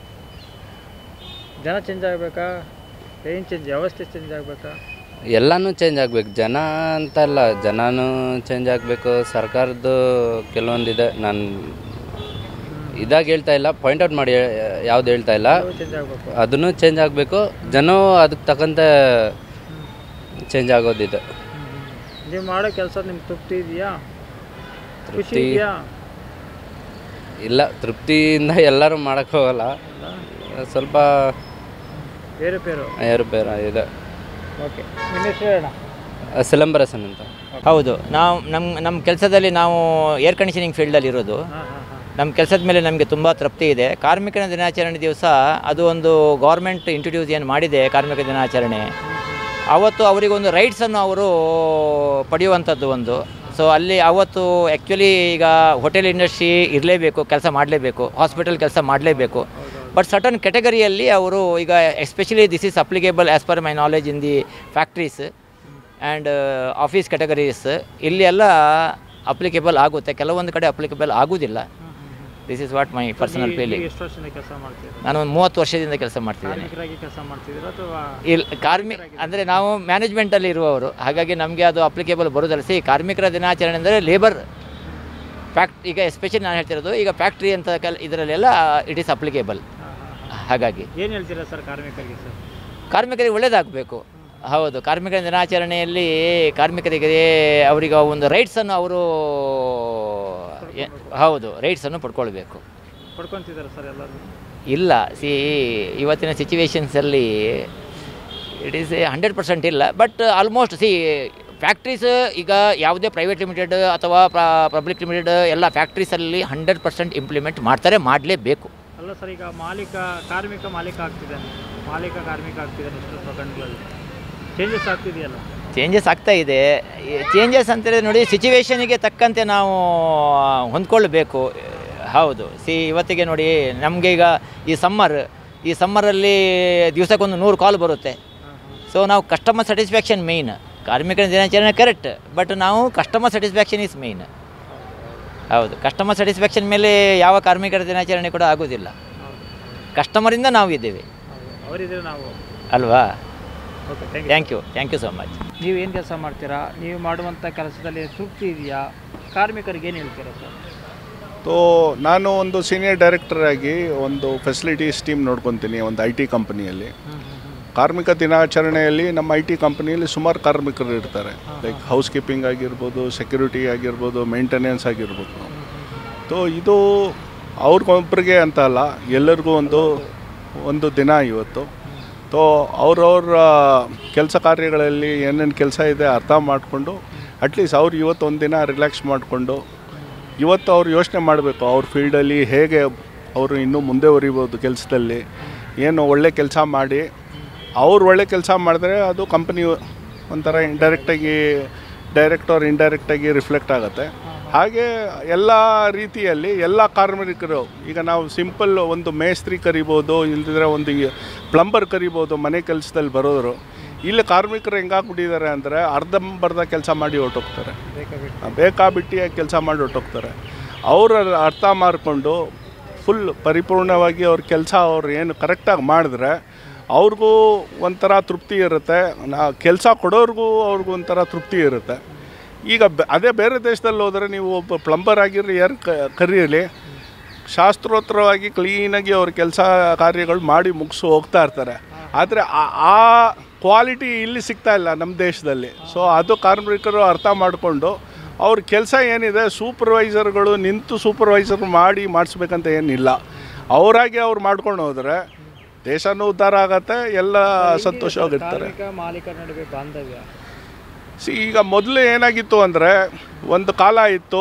[SPEAKER 1] ಜನ ಚೇಂಜ್ ಆಗಬೇಕಾ ಏನು ಚೇಂಜ್ ವ್ಯವಸ್ಥೆ ಚೇಂಜ್ ಆಗಬೇಕಾ
[SPEAKER 11] ಎಲ್ಲನೂ ಚೇಂಜ್ ಆಗಬೇಕು ಜನ ಅಂತಲ್ಲ ಜನನೂ ಚೇಂಜ್ ಆಗಬೇಕು ಸರ್ಕಾರದ್ದು ಕೆಲವೊಂದಿದೆ ನಾನು ಇದಾಗಿ ಹೇಳ್ತಾ ಇಲ್ಲ ಪಾಯಿಂಟ್ ಔಟ್ ಮಾಡಿ ಯಾವ್ದು ಹೇಳ್ತಾ ಇಲ್ಲ
[SPEAKER 1] ಚೇಂಜ್ ಆಗಬೇಕು
[SPEAKER 11] ಅದನ್ನು ಚೇಂಜ್ ಆಗಬೇಕು ಜನ ಅದಕ್ಕೆ ತಕ್ಕಂತೆ ಚೇಂಜ್ ಆಗೋದಿದೆ
[SPEAKER 1] ನೀವು ಮಾಡೋ ಕೆಲಸ ನಿಮ್ಗೆ ತೃಪ್ತಿ ಇದೆಯಾ ಖುಷಿ
[SPEAKER 11] ತೃಪ್ತಿ
[SPEAKER 1] ಇದೆಯಾ
[SPEAKER 11] ಇಲ್ಲ ತೃಪ್ತಿಯಿಂದ ಎಲ್ಲರೂ ಮಾಡೋಕ್ಕೆ ಹೋಗಲ್ಲ ಸ್ವಲ್ಪ
[SPEAKER 1] ಬೇರೆ ಬೇರು
[SPEAKER 11] ಏರುಪೇರು ಇದೆ
[SPEAKER 1] ಓಕೆ ನಿಮ್ಮ ಹೆಸರು ಹೇಳೋಣ
[SPEAKER 11] ಸಿಲಂಬರಸನ್ ಅಂತ
[SPEAKER 12] ಹೌದು ನಾವು ನಮ್ಮ ನಮ್ಮ ಕೆಲಸದಲ್ಲಿ ನಾವು ಏರ್ ಕಂಡೀಷನಿಂಗ್ ಫೀಲ್ಡಲ್ಲಿ ಇರೋದು ನಮ್ಮ ಕೆಲಸದ ಮೇಲೆ ನಮಗೆ ತುಂಬ ತೃಪ್ತಿ ಇದೆ ಕಾರ್ಮಿಕರ ದಿನಾಚರಣೆ ದಿವಸ ಅದು ಒಂದು ಗೌರ್ಮೆಂಟ್ ಇಂಟ್ರೊಡ್ಯೂಸ್ ಏನು ಮಾಡಿದೆ ಕಾರ್ಮಿಕ ದಿನಾಚರಣೆ ಅವತ್ತು ಅವರಿಗೊಂದು ರೈಟ್ಸನ್ನು ಅವರು ಪಡೆಯುವಂಥದ್ದು ಒಂದು ಸೊ ಅಲ್ಲಿ ಅವತ್ತು ಆ್ಯಕ್ಚುಲಿ ಈಗ ಹೋಟೆಲ್ ಇಂಡಸ್ಟ್ರಿ ಇರಲೇಬೇಕು ಕೆಲಸ ಮಾಡಲೇಬೇಕು ಹಾಸ್ಪಿಟಲ್ ಕೆಲಸ ಮಾಡಲೇಬೇಕು ಬಟ್ ಸರ್ಟನ್ ಕೆಟಗರಿಯಲ್ಲಿ ಅವರು ಈಗ especially this is applicable as per my knowledge in the factories and office categories ಇಲ್ಲಿ ಎಲ್ಲ ಅಪ್ಲಿಕೇಬಲ್ ಆಗುತ್ತೆ ಕೆಲವೊಂದು ಕಡೆ ಅಪ್ಲಿಕೇಬಲ್ ಆಗೋದಿಲ್ಲ this is what my personal
[SPEAKER 1] ನೀವು-
[SPEAKER 12] ಫೀಲಿಂಗ್
[SPEAKER 1] ನೀವು ಎಷ್ಟು ವರ್ಷದಿಂದ ಕೆಲಸ ಮಾಡ್ತೀರಾ
[SPEAKER 12] ನಾನು ಒಂದು ಮೂವತ್ತು ವರ್ಷದಿಂದ ಕೆಲಸ ಮಾಡ್ತಿದ್ದೇನೆ
[SPEAKER 1] ಕಾರ್ಮಿಕರಾಗಿ ಕೆಲಸ ಮಾಡ್ತಿದ್ದೀರಾ ಅಥವಾ
[SPEAKER 12] ಇಲ್ಲ ಕಾರ್ಮಿ ಅಂದರೆ ನಾವು ಮ್ಯಾನೇಜ್ಮೆಂಟಲ್ಲಿ ಇರುವವರು ಹಾಗಾಗಿ ನಮಗೆ ಅದು ಅಪ್ಲಿಕೇಬಲ್ ಬರೋದಲ್ಲ ಸಿ ಕಾರ್ಮಿಕರ ದಿನಾಚರಣೆ ಅಂದರೆ ಲೇಬರ್ ಫ್ಯಾಕ್ಟ್ ಈಗ ಎಸ್ಪೆಷಲಿ ನಾನು ಹೇಳ್ತಿರೋದು ಈಗ ಫ್ಯಾಕ್ಟ್ರಿ ಅಂತ ಕೆಲ ಇದರಲ್ಲೆಲ್ಲ ಇಟ್ ಈಸ್ ಅಪ್ಲಿಕೇಬಲ್ ಹಾಗಾಗಿ
[SPEAKER 1] ಏನು ಹೇಳ್ತೀರಾ ಸರ್ ಕಾರ್ಮಿಕರಿಗೆ ಸರ್
[SPEAKER 12] ಕಾರ್ಮಿಕರಿಗೆ ಒಳ್ಳೆಯದಾಗಬೇಕು ಹೌದು ಕಾರ್ಮಿಕರ ದಿನಾಚರಣೆಯಲ್ಲಿ ಕಾರ್ಮಿಕರಿಗೆ ಅವರಿಗೆ ಒಂದು ರೈಟ್ಸನ್ನು ಅವರು ಎ- ಹೌದು ರೈಟ್ಸನ್ನು ಪಡ್ಕೊಳ್ಬೇಕು
[SPEAKER 1] ಪಡ್ಕೊತಿದ್ದಾರೆ ಸರ್ ಎಲ್ಲರೂ
[SPEAKER 12] ಇಲ್ಲ ಸಿ ಇವತ್ತಿನ ಸಿಚುವೇಶನ್ಸಲ್ಲಿ ಇಟ್ ಈಸ್ ಹಂಡ್ರೆಡ್ ಪರ್ಸೆಂಟ್ ಇಲ್ಲ ಬಟ್ ಆಲ್ಮೋಸ್ಟ್ ಸಿ ಫ್ಯಾಕ್ಟ್ರೀಸ್ ಈಗ ಯಾವುದೇ ಪ್ರೈವೇಟ್ ಲಿಮಿಟೆಡ್ ಅಥವಾ ಪಬ್ಲಿಕ್ ಲಿಮಿಟೆಡ್ ಎಲ್ಲ ಫ್ಯಾಕ್ಟ್ರೀಸಲ್ಲಿ ಹಂಡ್ರೆಡ್ ಪರ್ಸೆಂಟ್ ಇಂಪ್ಲಿಮೆಂಟ್ ಮಾಡ್ತಾರೆ ಮಾಡಲೇಬೇಕು
[SPEAKER 1] ಅಲ್ಲ ಸರ್ ಈಗ ಮಾಲೀಕ ಕಾರ್ಮಿಕ ಮಾಲೀಕ ಆಗ್ತಿದ್ದಾನೆ ಮಾಲೀಕ ಕಾರ್ಮಿಕ ಆಗ್ತಿದ್ದಾನೆ ಎಷ್ಟು ಪ್ರಕರಣಗಳಲ್ಲಿ ಚೇಂಜಸ್ ಆಗ್ತಿದೆಯಲ್ಲ
[SPEAKER 12] ಚೇಂಜಸ್ ಆಗ್ತಾ ಇದೆ ಚೇಂಜಸ್ ಅಂತೇಳಿದ್ರೆ ನೋಡಿ ಸಿಚುವೇಶನಿಗೆ ತಕ್ಕಂತೆ ನಾವು ಹೊಂದ್ಕೊಳ್ಬೇಕು ಹೌದು ಸಿ ಇವತ್ತಿಗೆ ನೋಡಿ ನಮಗೆ ಈಗ ಈ ಸಮ್ಮರ್ ಈ ಸಮ್ಮರಲ್ಲಿ ದಿವಸಕ್ಕೊಂದು ನೂರು ಕಾಲ್ ಬರುತ್ತೆ ಸೊ ನಾವು ಕಸ್ಟಮರ್ ಸ್ಯಾಟಿಸ್ಫ್ಯಾಕ್ಷನ್ ಮೇಯ್ನ್ ಕಾರ್ಮಿಕರ ದಿನಾಚರಣೆ ಕರೆಕ್ಟ್ ಬಟ್ ನಾವು ಕಸ್ಟಮರ್ ಸ್ಯಾಟಿಸ್ಫ್ಯಾಕ್ಷನ್ ಈಸ್ ಮೇಯ್ನ್ ಹೌದು ಕಸ್ಟಮರ್ ಸ್ಯಾಟಿಸ್ಫ್ಯಾಕ್ಷನ್ ಮೇಲೆ ಯಾವ ಕಾರ್ಮಿಕರ ದಿನಾಚರಣೆ ಕೂಡ ಆಗೋದಿಲ್ಲ ಕಸ್ಟಮರಿಂದ ನಾವು ಇದ್ದೇವೆ
[SPEAKER 1] ಅವರಿದ್ರೆ ನಾವು
[SPEAKER 12] ಅಲ್ವಾ
[SPEAKER 1] okay
[SPEAKER 12] thank you thank you so much
[SPEAKER 1] ನೀವು ಏನು ಕೆಲಸ ಮಾಡ್ತೀರಾ ನೀವು ಮಾಡುವಂಥ ಕೆಲಸದಲ್ಲಿ ತೃಪ್ತಿ ಇದೆಯಾ ಕಾರ್ಮಿಕರಿಗೆ ಏನು ಹೇಳ್ತೀರಾ ಸರ್
[SPEAKER 13] ತೋ ನಾನು ಒಂದು ಸೀನಿಯರ್ ಡೈರೆಕ್ಟರ್ ಆಗಿ ಒಂದು ಫೆಸಿಲಿಟೀಸ್ ಟೀಮ್ ನೋಡ್ಕೊತೀನಿ ಒಂದು ಐ ಟಿ ಕಂಪನಿಯಲ್ಲಿ ಕಾರ್ಮಿಕ ದಿನಾಚರಣೆಯಲ್ಲಿ ನಮ್ಮ ಐ ಟಿ ಕಂಪನಿಯಲ್ಲಿ ಸುಮಾರು ಕಾರ್ಮಿಕರು ಇರ್ತಾರೆ ಲೈಕ್ ಹೌಸ್ ಕೀಪಿಂಗ್ ಆಗಿರ್ಬೋದು ಸೆಕ್ಯೂರಿಟಿ ಆಗಿರ್ಬೋದು ಮೇಂಟೆನೆನ್ಸ್ ಆಗಿರ್ಬೋದು ತೋ ಇದು ಅವ್ರಿಗೊಬ್ರಿಗೆ ಅಂತ ಅಲ್ಲ ಎಲ್ಲರಿಗೂ ಒಂದು ಒಂದು ದಿನ ಇವತ್ತು ತೋ ಅವ್ರವ್ರ ಕೆಲಸ ಕಾರ್ಯಗಳಲ್ಲಿ ಏನೇನು ಕೆಲಸ ಇದೆ ಅರ್ಥ ಮಾಡಿಕೊಂಡು ಅಟ್ಲೀಸ್ಟ್ ಅವ್ರು ಇವತ್ತು ಒಂದು ದಿನ ರಿಲ್ಯಾಕ್ಸ್ ಮಾಡಿಕೊಂಡು ಇವತ್ತು ಅವ್ರು ಯೋಚನೆ ಮಾಡಬೇಕು ಅವ್ರ ಫೀಲ್ಡಲ್ಲಿ ಹೇಗೆ ಅವರು ಇನ್ನೂ ಮುಂದೆ ಹೊರಿಬೋದು ಕೆಲಸದಲ್ಲಿ ಏನು ಒಳ್ಳೆ ಕೆಲಸ ಮಾಡಿ ಅವ್ರು ಒಳ್ಳೆ ಕೆಲಸ ಮಾಡಿದ್ರೆ ಅದು ಕಂಪನಿ ಒಂಥರ ಇಂಡೈರೆಕ್ಟಾಗಿ ಡೈರೆಕ್ಟ್ ಅವ್ರು ಇಂಡೈರೆಕ್ಟಾಗಿ ರಿಫ್ಲೆಕ್ಟ್ ಆಗುತ್ತೆ ಹಾಗೆ ಎಲ್ಲ ರೀತಿಯಲ್ಲಿ ಎಲ್ಲ ಕಾರ್ಮಿಕರು ಈಗ ನಾವು ಸಿಂಪಲ್ ಒಂದು ಮೇಸ್ತ್ರಿ ಕರಿಬೋದು ಇಲ್ದಿದ್ರೆ ಒಂದು ಪ್ಲಂಬರ್ ಕರಿಬೋದು ಮನೆ ಕೆಲಸದಲ್ಲಿ ಬರೋರು ಇಲ್ಲಿ ಕಾರ್ಮಿಕರು ಹೆಂಗಾಗ್ಬಿಟ್ಟಿದ್ದಾರೆ ಅಂದರೆ ಅರ್ಧಂಬರ್ಧ ಕೆಲಸ ಮಾಡಿ ಹೊರ್ಟೋಗ್ತಾರೆ ಬೇಕಾಬಿಟ್ಟಿಯಾಗಿ ಕೆಲಸ ಮಾಡಿ ಹೊರ್ಟೋಗ್ತಾರೆ ಅವ್ರ ಅರ್ಥ ಮಾಡಿಕೊಂಡು ಫುಲ್ ಪರಿಪೂರ್ಣವಾಗಿ ಅವ್ರ ಕೆಲಸ ಅವ್ರು ಏನು ಕರೆಕ್ಟಾಗಿ ಮಾಡಿದ್ರೆ ಅವ್ರಿಗೂ ಒಂಥರ ತೃಪ್ತಿ ಇರುತ್ತೆ ನಾ ಕೆಲಸ ಕೊಡೋರ್ಗೂ ಅವ್ರಿಗೂ ಒಂಥರ ತೃಪ್ತಿ ಇರುತ್ತೆ ಈಗ ಬೆ- ಅದೇ ಬೇರೆ ದೇಶದಲ್ಲಿ ಹೋದರೆ ನೀವು ಒಬ್ಬ ಪ್ಲಂಬರ್ ಆಗಿರಲಿ ಯಾರು ಕ ಕರೀಲಿ ಶಾಸ್ತ್ರೋತ್ತರವಾಗಿ ಕ್ಲೀನಾಗಿ ಅವ್ರ ಕೆಲಸ ಕಾರ್ಯಗಳು ಮಾಡಿ ಮುಗಿಸಿ ಹೋಗ್ತಾ ಇರ್ತಾರೆ ಆದರೆ ಆ- ಆ ಕ್ವಾಲಿಟಿ ಇಲ್ಲಿ ಸಿಗ್ತಾ ಇಲ್ಲ ನಮ್ಮ ದೇಶದಲ್ಲಿ ಸೊ ಅದು ಕಾರ್ಮಿಕರು ಅರ್ಥ ಮಾಡಿಕೊಂಡು ಅವ್ರ ಕೆಲಸ ಏನಿದೆ ಸೂಪರ್ವೈಸರ್ಗಳು ನಿಂತು ಸೂಪರ್ವೈಸರ್ ಮಾಡಿ ಮಾಡಿಸ್ಬೇಕಂತ ಏನಿಲ್ಲ ಅವರಾಗಿ ಅವ್ರು ಮಾಡ್ಕೊಂಡು ಹೋದರೆ ದೇಶನೂ ಉದ್ಧಾರ ಆಗತ್ತೆ ಎಲ್ಲ ಸಂತೋಷವಾಗಿರ್ತಾರೆ
[SPEAKER 1] ಕಾರ್ಮಿಕ ಮಾಲೀಕರ ನಡುವೆ ಬಾಂಧವ್ಯ
[SPEAKER 13] ಸಿ ಈಗ ಮೊದಲು ಏನಾಗಿತ್ತು ಅಂದರೆ ಒಂದು ಕಾಲ ಇತ್ತು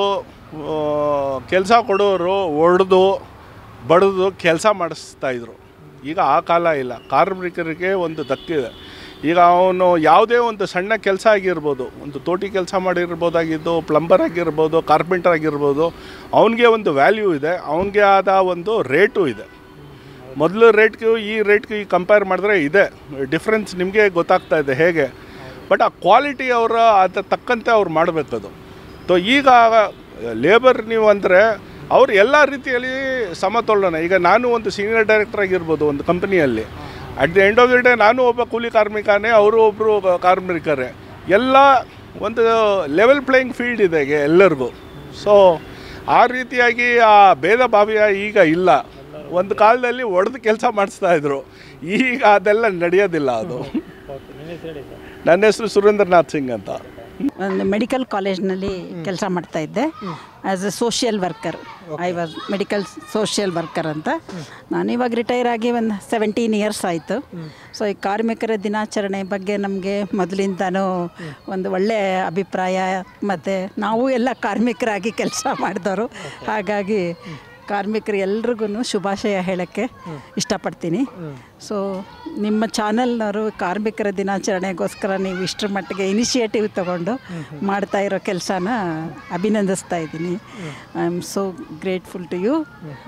[SPEAKER 13] ಕೆಲಸ ಕೊಡೋರು ಹೊಡೆದು ಬಡಿದು ಕೆಲಸ ಮಾಡಿಸ್ತಾ ಇದ್ರು ಈಗ ಆ ಕಾಲ ಇಲ್ಲ ಕಾರ್ಮಿಕರಿಗೆ ಒಂದು ದಕ್ಕಿದೆ ಈಗ ಅವನು ಯಾವುದೇ ಒಂದು ಸಣ್ಣ ಕೆಲಸ ಆಗಿರ್ಬೋದು ಒಂದು ತೋಟಿ ಕೆಲಸ ಮಾಡಿರ್ಬೋದಾಗಿದ್ದು ಪ್ಲಂಬರ್ ಆಗಿರ್ಬೋದು ಕಾರ್ಪೆಂಟರ್ ಆಗಿರ್ಬೋದು ಅವನಿಗೆ ಒಂದು ವ್ಯಾಲ್ಯೂ ಇದೆ ಅವನಿಗೆ ಆದ ಒಂದು ರೇಟು ಇದೆ ಮೊದಲು ರೇಟ್ಗೂ ಈ ರೇಟ್ಗೂ ಈ ಕಂಪೇರ್ ಮಾಡಿದ್ರೆ ಇದೆ ಡಿಫ್ರೆನ್ಸ್ ನಿಮಗೆ ಗೊತ್ತಾಗ್ತಾ ಇದೆ ಹೇಗೆ ಬಟ್ ಆ ಕ್ವಾಲಿಟಿ ಅವರ ಅದ ತಕ್ಕಂತೆ ಅವ್ರು ಮಾಡಬೇಕದು ಸೊ ಈಗ ಲೇಬರ್ ನೀವು ಅಂದರೆ ಅವ್ರು ಎಲ್ಲ ರೀತಿಯಲ್ಲಿ ಸಮತೋಲನ ಈಗ ನಾನು ಒಂದು ಸೀನಿಯರ್ ಡೈರೆಕ್ಟರ್ ಆಗಿರ್ಬೋದು ಒಂದು ಕಂಪನಿಯಲ್ಲಿ at the end of the day ನಾನು ಒಬ್ಬ ಕೂಲಿ ಕಾರ್ಮಿಕನೇ ಅವರು ಒಬ್ಬರು ಕಾರ್ಮಿಕರೇ ಎಲ್ಲ ಒಂದು ಲೆವೆಲ್ ಪ್ಲೇಯಿಂಗ್ ಫೀಲ್ಡ್ ಇದೆ ಈಗ ಎಲ್ಲರಿಗೂ ಸೊ ಆ ರೀತಿಯಾಗಿ ಆ ಭೇದ ಭಾವ್ಯ ಈಗ ಇಲ್ಲ ಒಂದು ಕಾಲದಲ್ಲಿ ಒಡೆದು ಕೆಲಸ ಮಾಡಿಸ್ತಾ ಇದ್ರು ಈಗ ಅದೆಲ್ಲ ನಡೆಯೋದಿಲ್ಲ ಅದು
[SPEAKER 1] ಓಕೆ ನಿಮ್ಮ ಹೆಸರು ಹೇಳಿ ಸರ್
[SPEAKER 13] ನನ್ನ ಹೆಸರು ಸುರೇಂದ್ರನಾಥ್ ಸಿಂಗ್ ಅಂತ
[SPEAKER 14] ಒಂದು ಮೆಡಿಕಲ್ ಕಾಲೇಜ್ನಲ್ಲಿ ಕೆಲಸ ಮಾಡ್ತಾ ಇದ್ದೆ as a social worker I was medical social worker ಅಂತ ನಾನು ಇವಾಗ ರಿಟೈರ್ ಆಗಿ ಒಂದು ಸೆವೆಂಟೀನ್ ಇಯರ್ಸ್ ಆಯಿತು ಸೊ ಈ ಕಾರ್ಮಿಕರ ದಿನಾಚರಣೆ ಬಗ್ಗೆ ನಮಗೆ ಮೊದಲಿಂದನೂ ಒಂದು ಒಳ್ಳೆಯ ಅಭಿಪ್ರಾಯ ಮತ್ತು ನಾವು ಎಲ್ಲ ಕಾರ್ಮಿಕರಾಗಿ ಕೆಲಸ ಮಾಡಿದವರು ಹಾಗಾಗಿ ಕಾರ್ಮಿಕರು ಎಲ್ರಿಗೂ ಶುಭಾಶಯ ಹೇಳೋಕ್ಕೆ ಇಷ್ಟಪಡ್ತೀನಿ ಸೊ ನಿಮ್ಮ ಚಾನಲ್ನವರು ಕಾರ್ಮಿಕರ ದಿನಾಚರಣೆಗೋಸ್ಕರ ನೀವು ಇಷ್ಟರ ಮಟ್ಟಿಗೆ ಇನಿಷಿಯೇಟಿವ್ ತಗೊಂಡು ಮಾಡ್ತಾ ಇರೋ ಕೆಲಸನ ಅಭಿನಂದಿಸ್ತಾ ಇದ್ದೀನಿ I am so grateful to you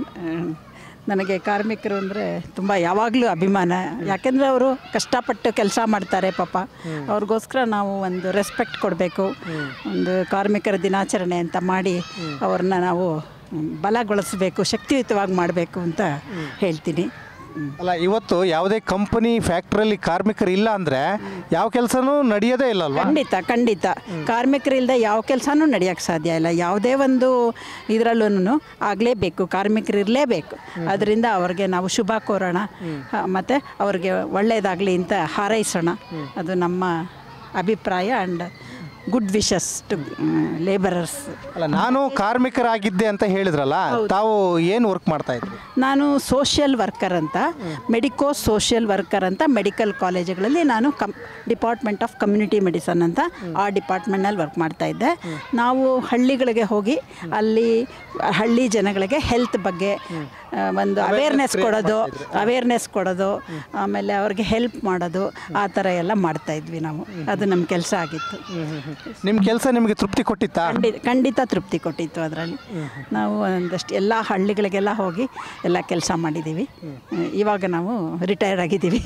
[SPEAKER 14] ನನಗೆ ಕಾರ್ಮಿಕರು ಅಂದರೆ ತುಂಬ ಯಾವಾಗಲೂ ಅಭಿಮಾನ ಯಾಕೆಂದರೆ ಅವರು ಕಷ್ಟಪಟ್ಟು ಕೆಲಸ ಮಾಡ್ತಾರೆ ಪಾಪ ಅವ್ರಿಗೋಸ್ಕರ ನಾವು ಒಂದು ರೆಸ್ಪೆಕ್ಟ್ ಕೊಡಬೇಕು ಒಂದು ಕಾರ್ಮಿಕರ ದಿನಾಚರಣೆ ಅಂತ ಮಾಡಿ ಅವ್ರನ್ನ ನಾವು ಬಲಗೊಳಿಸಬೇಕು ಶಕ್ತಿಯುತವಾಗಿ ಮಾಡಬೇಕು ಅಂತ ಹೇಳ್ತೀನಿ
[SPEAKER 15] ಅಲ್ಲ ಇವತ್ತು ಯಾವುದೇ ಕಂಪನಿ ಫ್ಯಾಕ್ಟ್ರಿಯಲ್ಲಿ ಕಾರ್ಮಿಕರು ಇಲ್ಲ ಅಂದರೆ ಯಾವ ಕೆಲಸನೂ ನಡೆಯೋದೇ ಇಲ್ಲ ಅಲ್ವಾ
[SPEAKER 14] ಖಂಡಿತ ಖಂಡಿತ ಕಾರ್ಮಿಕರಿಲ್ಲದೆ ಯಾವ ಕೆಲಸನೂ ನಡೆಯೋಕ್ಕೆ ಸಾಧ್ಯ ಇಲ್ಲ ಯಾವುದೇ ಒಂದು ಇದರಲ್ಲೂ ಆಗಲೇಬೇಕು ಕಾರ್ಮಿಕರು ಇರಲೇಬೇಕು ಅದರಿಂದ ಅವ್ರಿಗೆ ನಾವು ಶುಭ ಕೋರೋಣ ಮತ್ತು ಅವ್ರಿಗೆ ಒಳ್ಳೆಯದಾಗಲಿ ಅಂತ ಹಾರೈಸೋಣ ಅದು ನಮ್ಮ ಅಭಿಪ್ರಾಯ and good wishes to labourers
[SPEAKER 15] ಅಲ್ಲ ನಾನು ಕಾರ್ಮಿಕರಾಗಿದ್ದೆ ಅಂತ ಹೇಳಿದ್ರಲ್ಲ ತಾವು ಏನು ವರ್ಕ್ ಮಾಡ್ತಾ ಇದ್ರಿ
[SPEAKER 14] ನಾನು ಸೋಷಿಯಲ್ ವರ್ಕರ್ ಅಂತ ಮೆಡಿಕೋ ಸೋಷಿಯಲ್ ವರ್ಕರ್ ಅಂತ ಮೆಡಿಕಲ್ ಕಾಲೇಜುಗಳಲ್ಲಿ ನಾನು come department of community medicine ಅಂತ ಆ ಡಿಪಾರ್ಟ್ಮೆಂಟ್ನಲ್ಲಿ ವರ್ಕ್ ಮಾಡ್ತಾ ಇದ್ದೆ ನಾವು ಹಳ್ಳಿಗಳಿಗೆ ಹೋಗಿ ಅಲ್ಲಿ ಹಳ್ಳಿ ಜನಗಳಿಗೆ ಹೆಲ್ತ್ ಬಗ್ಗೆ ಆ, ಒಂದು ಅವೇರ್ನೆಸ್ ಕೊಡೋದು ಅವೇರ್ನೆಸ್ ಕೊಡೋದು ಆಮೇಲೆ ಅವ್ರಿಗೆ ಹೆಲ್ಪ್ ಮಾಡೋದು ಆ ಥರ ಎಲ್ಲ ಮಾಡ್ತಾ ಇದ್ವಿ ನಾವು ಅದು ನಮ್ಮ ಕೆಲಸ ಆಗಿತ್ತು
[SPEAKER 15] ನಿಮ್ಮ ಕೆಲಸ ನಿಮಗೆ ತೃಪ್ತಿ ಕೊಟ್ಟಿತ್ತಾ
[SPEAKER 14] ಖಂಡಿತ ಖಂಡಿತ ತೃಪ್ತಿ ಕೊಟ್ಟಿತ್ತು ಅದರಲ್ಲಿ ನಾವು ಒಂದಷ್ಟು ಎಲ್ಲ ಹಳ್ಳಿಗಳಿಗೆಲ್ಲ ಹೋಗಿ ಎಲ್ಲ ಕೆಲಸ ಮಾಡಿದ್ದೀವಿ ಇವಾಗ ನಾವು ರಿಟೈರ್ಡ್ ಆಗಿದ್ದೀವಿ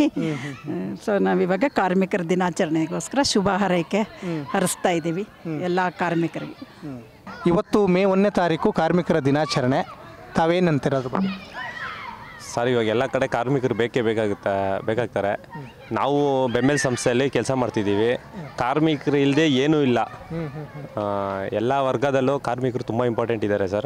[SPEAKER 14] ಸೊ ನಾವಿವಾಗ ಕಾರ್ಮಿಕರ ದಿನಾಚರಣೆಗೋಸ್ಕರ ಶುಭ ಹಾರೈಕೆ ಹರಿಸ್ತಾ ಇದ್ದೀವಿ ಎಲ್ಲ ಕಾರ್ಮಿಕರಿಗೆ
[SPEAKER 15] ಇವತ್ತು ಮೇ ಒಂದನೇ ತಾರೀಕು ಕಾರ್ಮಿಕರ ದಿನಾಚರಣೆ ತಾವೇನಂತೀರ ಅದ್ರ ಬಗ್ಗೆ
[SPEAKER 16] ಸರ್ ಇವಾಗ ಎಲ್ಲ ಕಡೆ ಕಾರ್ಮಿಕರು ಬೇಕೇ ಬೇಕಾಗುತ್ತೆ ಬೇಕಾಗ್ತಾರೆ ನಾವು ಬೆಮ್ಮೆಲ್ ಸಂಸ್ಥೆಯಲ್ಲಿ ಕೆಲಸ ಮಾಡ್ತಿದ್ದೀವಿ ಕಾರ್ಮಿಕರು ಇಲ್ಲದೆ ಏನೂ ಇಲ್ಲ ಆ, ಎಲ್ಲ ವರ್ಗದಲ್ಲೂ ಕಾರ್ಮಿಕರು ತುಂಬ ಇಂಪಾರ್ಟೆಂಟ್ ಇದ್ದಾರೆ ಸರ್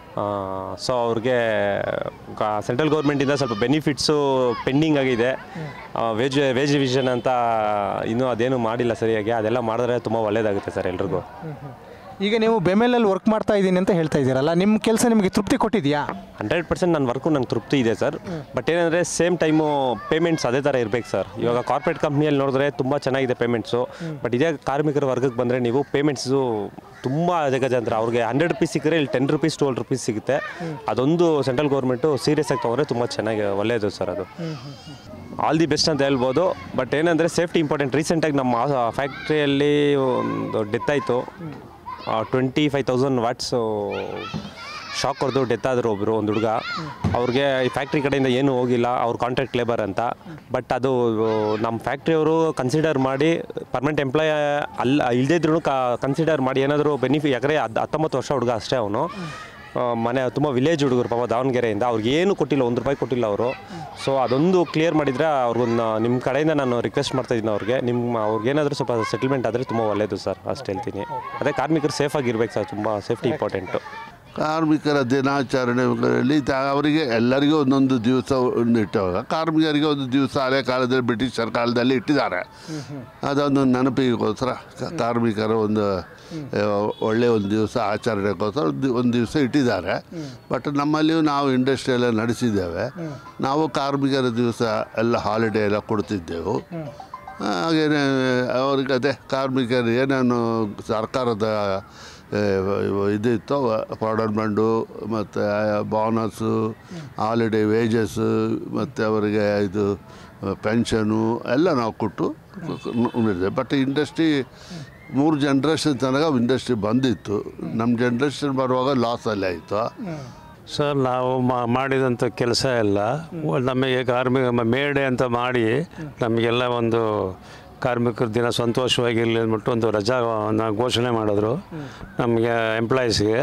[SPEAKER 16] ಸೊ ಅವ್ರಿಗೆ ಸೆಂಟ್ರಲ್ ಗೌರ್ಮೆಂಟಿಂದ ಸ್ವಲ್ಪ ಬೆನಿಫಿಟ್ಸು ಪೆಂಡಿಂಗ್ ಆಗಿದೆ ವೇಜ್ ವೇಜ್ ರಿವಿಷನ್ ಅಂತ ಇನ್ನೂ ಅದೇನು ಮಾಡಿಲ್ಲ ಸರಿಯಾಗಿ ಅದೆಲ್ಲ ಮಾಡಿದ್ರೆ ತುಂಬ ಒಳ್ಳೆಯದಾಗುತ್ತೆ ಸರ್ ಎಲ್ರಿಗೂ
[SPEAKER 15] ಈಗ ನೀವು ಬೆಮೆಲಲ್ಲಿ ವರ್ಕ್ ಮಾಡ್ತಾ ಇದ್ದೀನಿ ಅಂತ ಹೇಳ್ತಾ ಇದ್ದೀರಲ್ಲ ನಿಮ್ಮ ಕೆಲಸ ನಿಮಗೆ ತೃಪ್ತಿ ಕೊಟ್ಟಿದೆಯಾ
[SPEAKER 16] ಹಂಡ್ರೆಡ್ ಪರ್ಸೆಂಟ್ ನನ್ನ ವರ್ಕು ನಂಗೆ ತೃಪ್ತಿ ಇದೆ ಸರ್ ಬಟ್ ಏನಂದರೆ ಸೇಮ್ ಟೈಮು ಪೇಮೆಂಟ್ಸ್ ಅದೇ ಥರ ಇರಬೇಕು ಸರ್ ಇವಾಗ ಕಾರ್ಪೊರೇಟ್ ಕಂಪ್ನಿಯಲ್ಲಿ ನೋಡಿದ್ರೆ ತುಂಬ ಚೆನ್ನಾಗಿದೆ ಪೇಮೆಂಟ್ಸು ಬಟ್ ಇದೇ ಕಾರ್ಮಿಕರ ವರ್ಗಕ್ಕೆ ಬಂದರೆ ನೀವು ಪೇಮೆಂಟ್ಸು ತುಂಬ ಜಗಜಾಂತರ ಅವ್ರಿಗೆ ಹಂಡ್ರೆಡ್ ರುಪೀಸ್ ಸಿಕ್ಕರೆ ಇಲ್ಲಿ ಟೆನ್ ರುಪೀಸ್ ಟ್ವೆಲ್ ರುಪೀಸ್ ಸಿಗುತ್ತೆ ಅದೊಂದು ಸೆಂಟ್ರಲ್ ಗೌರ್ಮೆಂಟು ಸೀರಿಯಸ್ ಆಗಿ ತೊಗೊಂಡ್ರೆ ತುಂಬ ಚೆನ್ನಾಗಿ ಒಳ್ಳೆಯದು ಸರ್ ಅದು ಆಲ್ ದಿ ಬೆಸ್ಟ್ ಅಂತ ಹೇಳ್ಬೋದು ಬಟ್ ಏನಂದರೆ ಸೇಫ್ಟಿ ಇಂಪಾರ್ಟೆಂಟ್ ರೀಸೆಂಟಾಗಿ ನಮ್ಮ ಫ್ಯಾಕ್ಟ್ರಿಯಲ್ಲಿ ಒಂದು ಡೆತ್ ಆಯಿತು twenty five thousand watts shock ಹೊಡೆದು ಡೆತ್ ಆದರು ಒಬ್ಬರು ಒಂದು ಹುಡುಗ ಅವ್ರಿಗೆ ಈ ಫ್ಯಾಕ್ಟ್ರಿ ಕಡೆಯಿಂದ ಏನೂ ಹೋಗಿಲ್ಲ ಅವ್ರು ಕಾಂಟ್ರಾಕ್ಟ್ ಲೇಬರ್ ಅಂತ ಬಟ್ ಅದು ನಮ್ಮ ಫ್ಯಾಕ್ಟ್ರಿಯವರು ಕನ್ಸಿಡರ್ ಮಾಡಿ ಪರ್ಮನೆಂಟ್ ಎಂಪ್ಲಾಯ್ ಅಲ್ಲ ಇಲ್ಲದಿದ್ರು ಕನ್ಸಿಡರ್ ಮಾಡಿ ಏನಾದರೂ ಬೆನಿಫಿ ಯಾಕಂದರೆ ಅದು ಹತ್ತೊಂಬತ್ತು ವರ್ಷ ಹುಡುಗ ಅಷ್ಟೇ ಅವನು ಮನೆ ತುಂಬ ವಿಲೇಜ್ ಹುಡುಗರು ಪಾಪ ದಾವಣಗೆರೆಯಿಂದ ಅವ್ರಿಗೆ ಏನು ಕೊಟ್ಟಿಲ್ಲ ಒಂದು ರೂಪಾಯಿ ಕೊಟ್ಟಿಲ್ಲ ಅವರು ಸೊ ಅದೊಂದು ಕ್ಲಿಯರ್ ಮಾಡಿದರೆ ಅವ್ರಿಗೊಂದು ನಿಮ್ಮ ಕಡೆಯಿಂದ ನಾನು ರಿಕ್ವೆಸ್ಟ್ ಮಾಡ್ತಾ ಇದ್ದೀನಿ ಅವ್ರಿಗೆ ನಿಮ್ಮ ಅವ್ರಿಗೇನಾದರೂ ಸ್ವಲ್ಪ ಸೆಟಲ್ಮೆಂಟ್ ಆದರೆ ತುಂಬ ಒಳ್ಳೆಯದು ಸರ್ ಅಷ್ಟು ಹೇಳ್ತೀನಿ ಅದೇ ಕಾರ್ಮಿಕರು ಸೇಫಾಗಿರ್ಬೇಕು ಸರ್ ತುಂಬ ಸೇಫ್ಟಿ ಇಂಪಾರ್ಟೆಂಟು
[SPEAKER 17] ಕಾರ್ಮಿಕರ ದಿನಾಚರಣೆಗಳಲ್ಲಿ ತ- ಅವರಿಗೆ ಎಲ್ಲರಿಗೂ ಒಂದೊಂದು ದಿವಸ ಇಟ್ಟವಾಗ ಕಾರ್ಮಿಕರಿಗೆ ಒಂದು ದಿವಸ ಹಳೆ ಕಾಲದಲ್ಲಿ ಬ್ರಿಟಿಷರ ಕಾಲದಲ್ಲಿ ಇಟ್ಟಿದ್ದಾರೆ ಅದೊಂದು ನೆನಪಿಗೋಸ್ಕರ ಕ- ಕಾರ್ಮಿಕರ ಒಂದು ಆ, ಒಳ್ಳೆಯ ಒಂದು ದಿವಸ ಆಚರಣೆಗೋಸ್ಕರ ಒಂದು ಒಂದು ದಿವಸ ಇಟ್ಟಿದ್ದಾರೆ ಬಟ್ ನಮ್ಮಲ್ಲಿಯೂ ನಾವು ಇಂಡಸ್ಟ್ರಿಯೆಲ್ಲ ನಡೆಸಿದ್ದೇವೆ ನಾವು ಕಾರ್ಮಿಕರ ದಿವಸ ಎಲ್ಲ ಹಾಲಿಡೇ ಎಲ್ಲ ಕೊಡ್ತಿದ್ದೆವು ಹಾಗೆಯೇ ಅವ್ರಿಗೆ ಅದೇ ಕಾರ್ಮಿಕರು ಏನೇನು ಸರ್ಕಾರದ ಆ, ಇದಿತ್ತು ಪೌಡರ್ ಬಂಡು ಮತ್ತು ಬೋನಸ್ಸು ಹಾಲಿಡೇ ವೇಜಸ್ಸು ಮತ್ತು ಅವರಿಗೆ ಇದು ಪೆನ್ಷನು ಎಲ್ಲ ನಾವು ಕೊಟ್ಟು ಉಳಿದೆ ಬಟ್ ಇಂಡಸ್ಟ್ರಿ ಮೂರು ಜನ್ರೇಷನ್ ತನಕ ಇಂಡಸ್ಟ್ರಿ ಬಂದಿತ್ತು ನಮ್ಮ ಜನ್ರೇಷನ್ ಬರುವಾಗ ಲಾಸಲ್ಲಿ ಆಯಿತು
[SPEAKER 18] ಸರ್ ನಾವು ಮಾ- ಮಾಡಿದಂಥ ಕೆಲಸ ಎಲ್ಲ ನಮಗೆ ಕಾರ್ಮಿಕ ಮ- ಮೇಡೆ ಅಂತ ಮಾಡಿ ನಮಗೆಲ್ಲ ಒಂದು ಕಾರ್ಮಿಕರ ದಿನ ಸಂತೋಷವಾಗಿರಲಿ ಅಂದ್ಬಿಟ್ಟು ಒಂದು ರಜಾ ಘೋಷಣೆ ಮಾಡಿದ್ರು ನಮಗೆ ಎಂಪ್ಲಾಯೀಸ್ಗೆ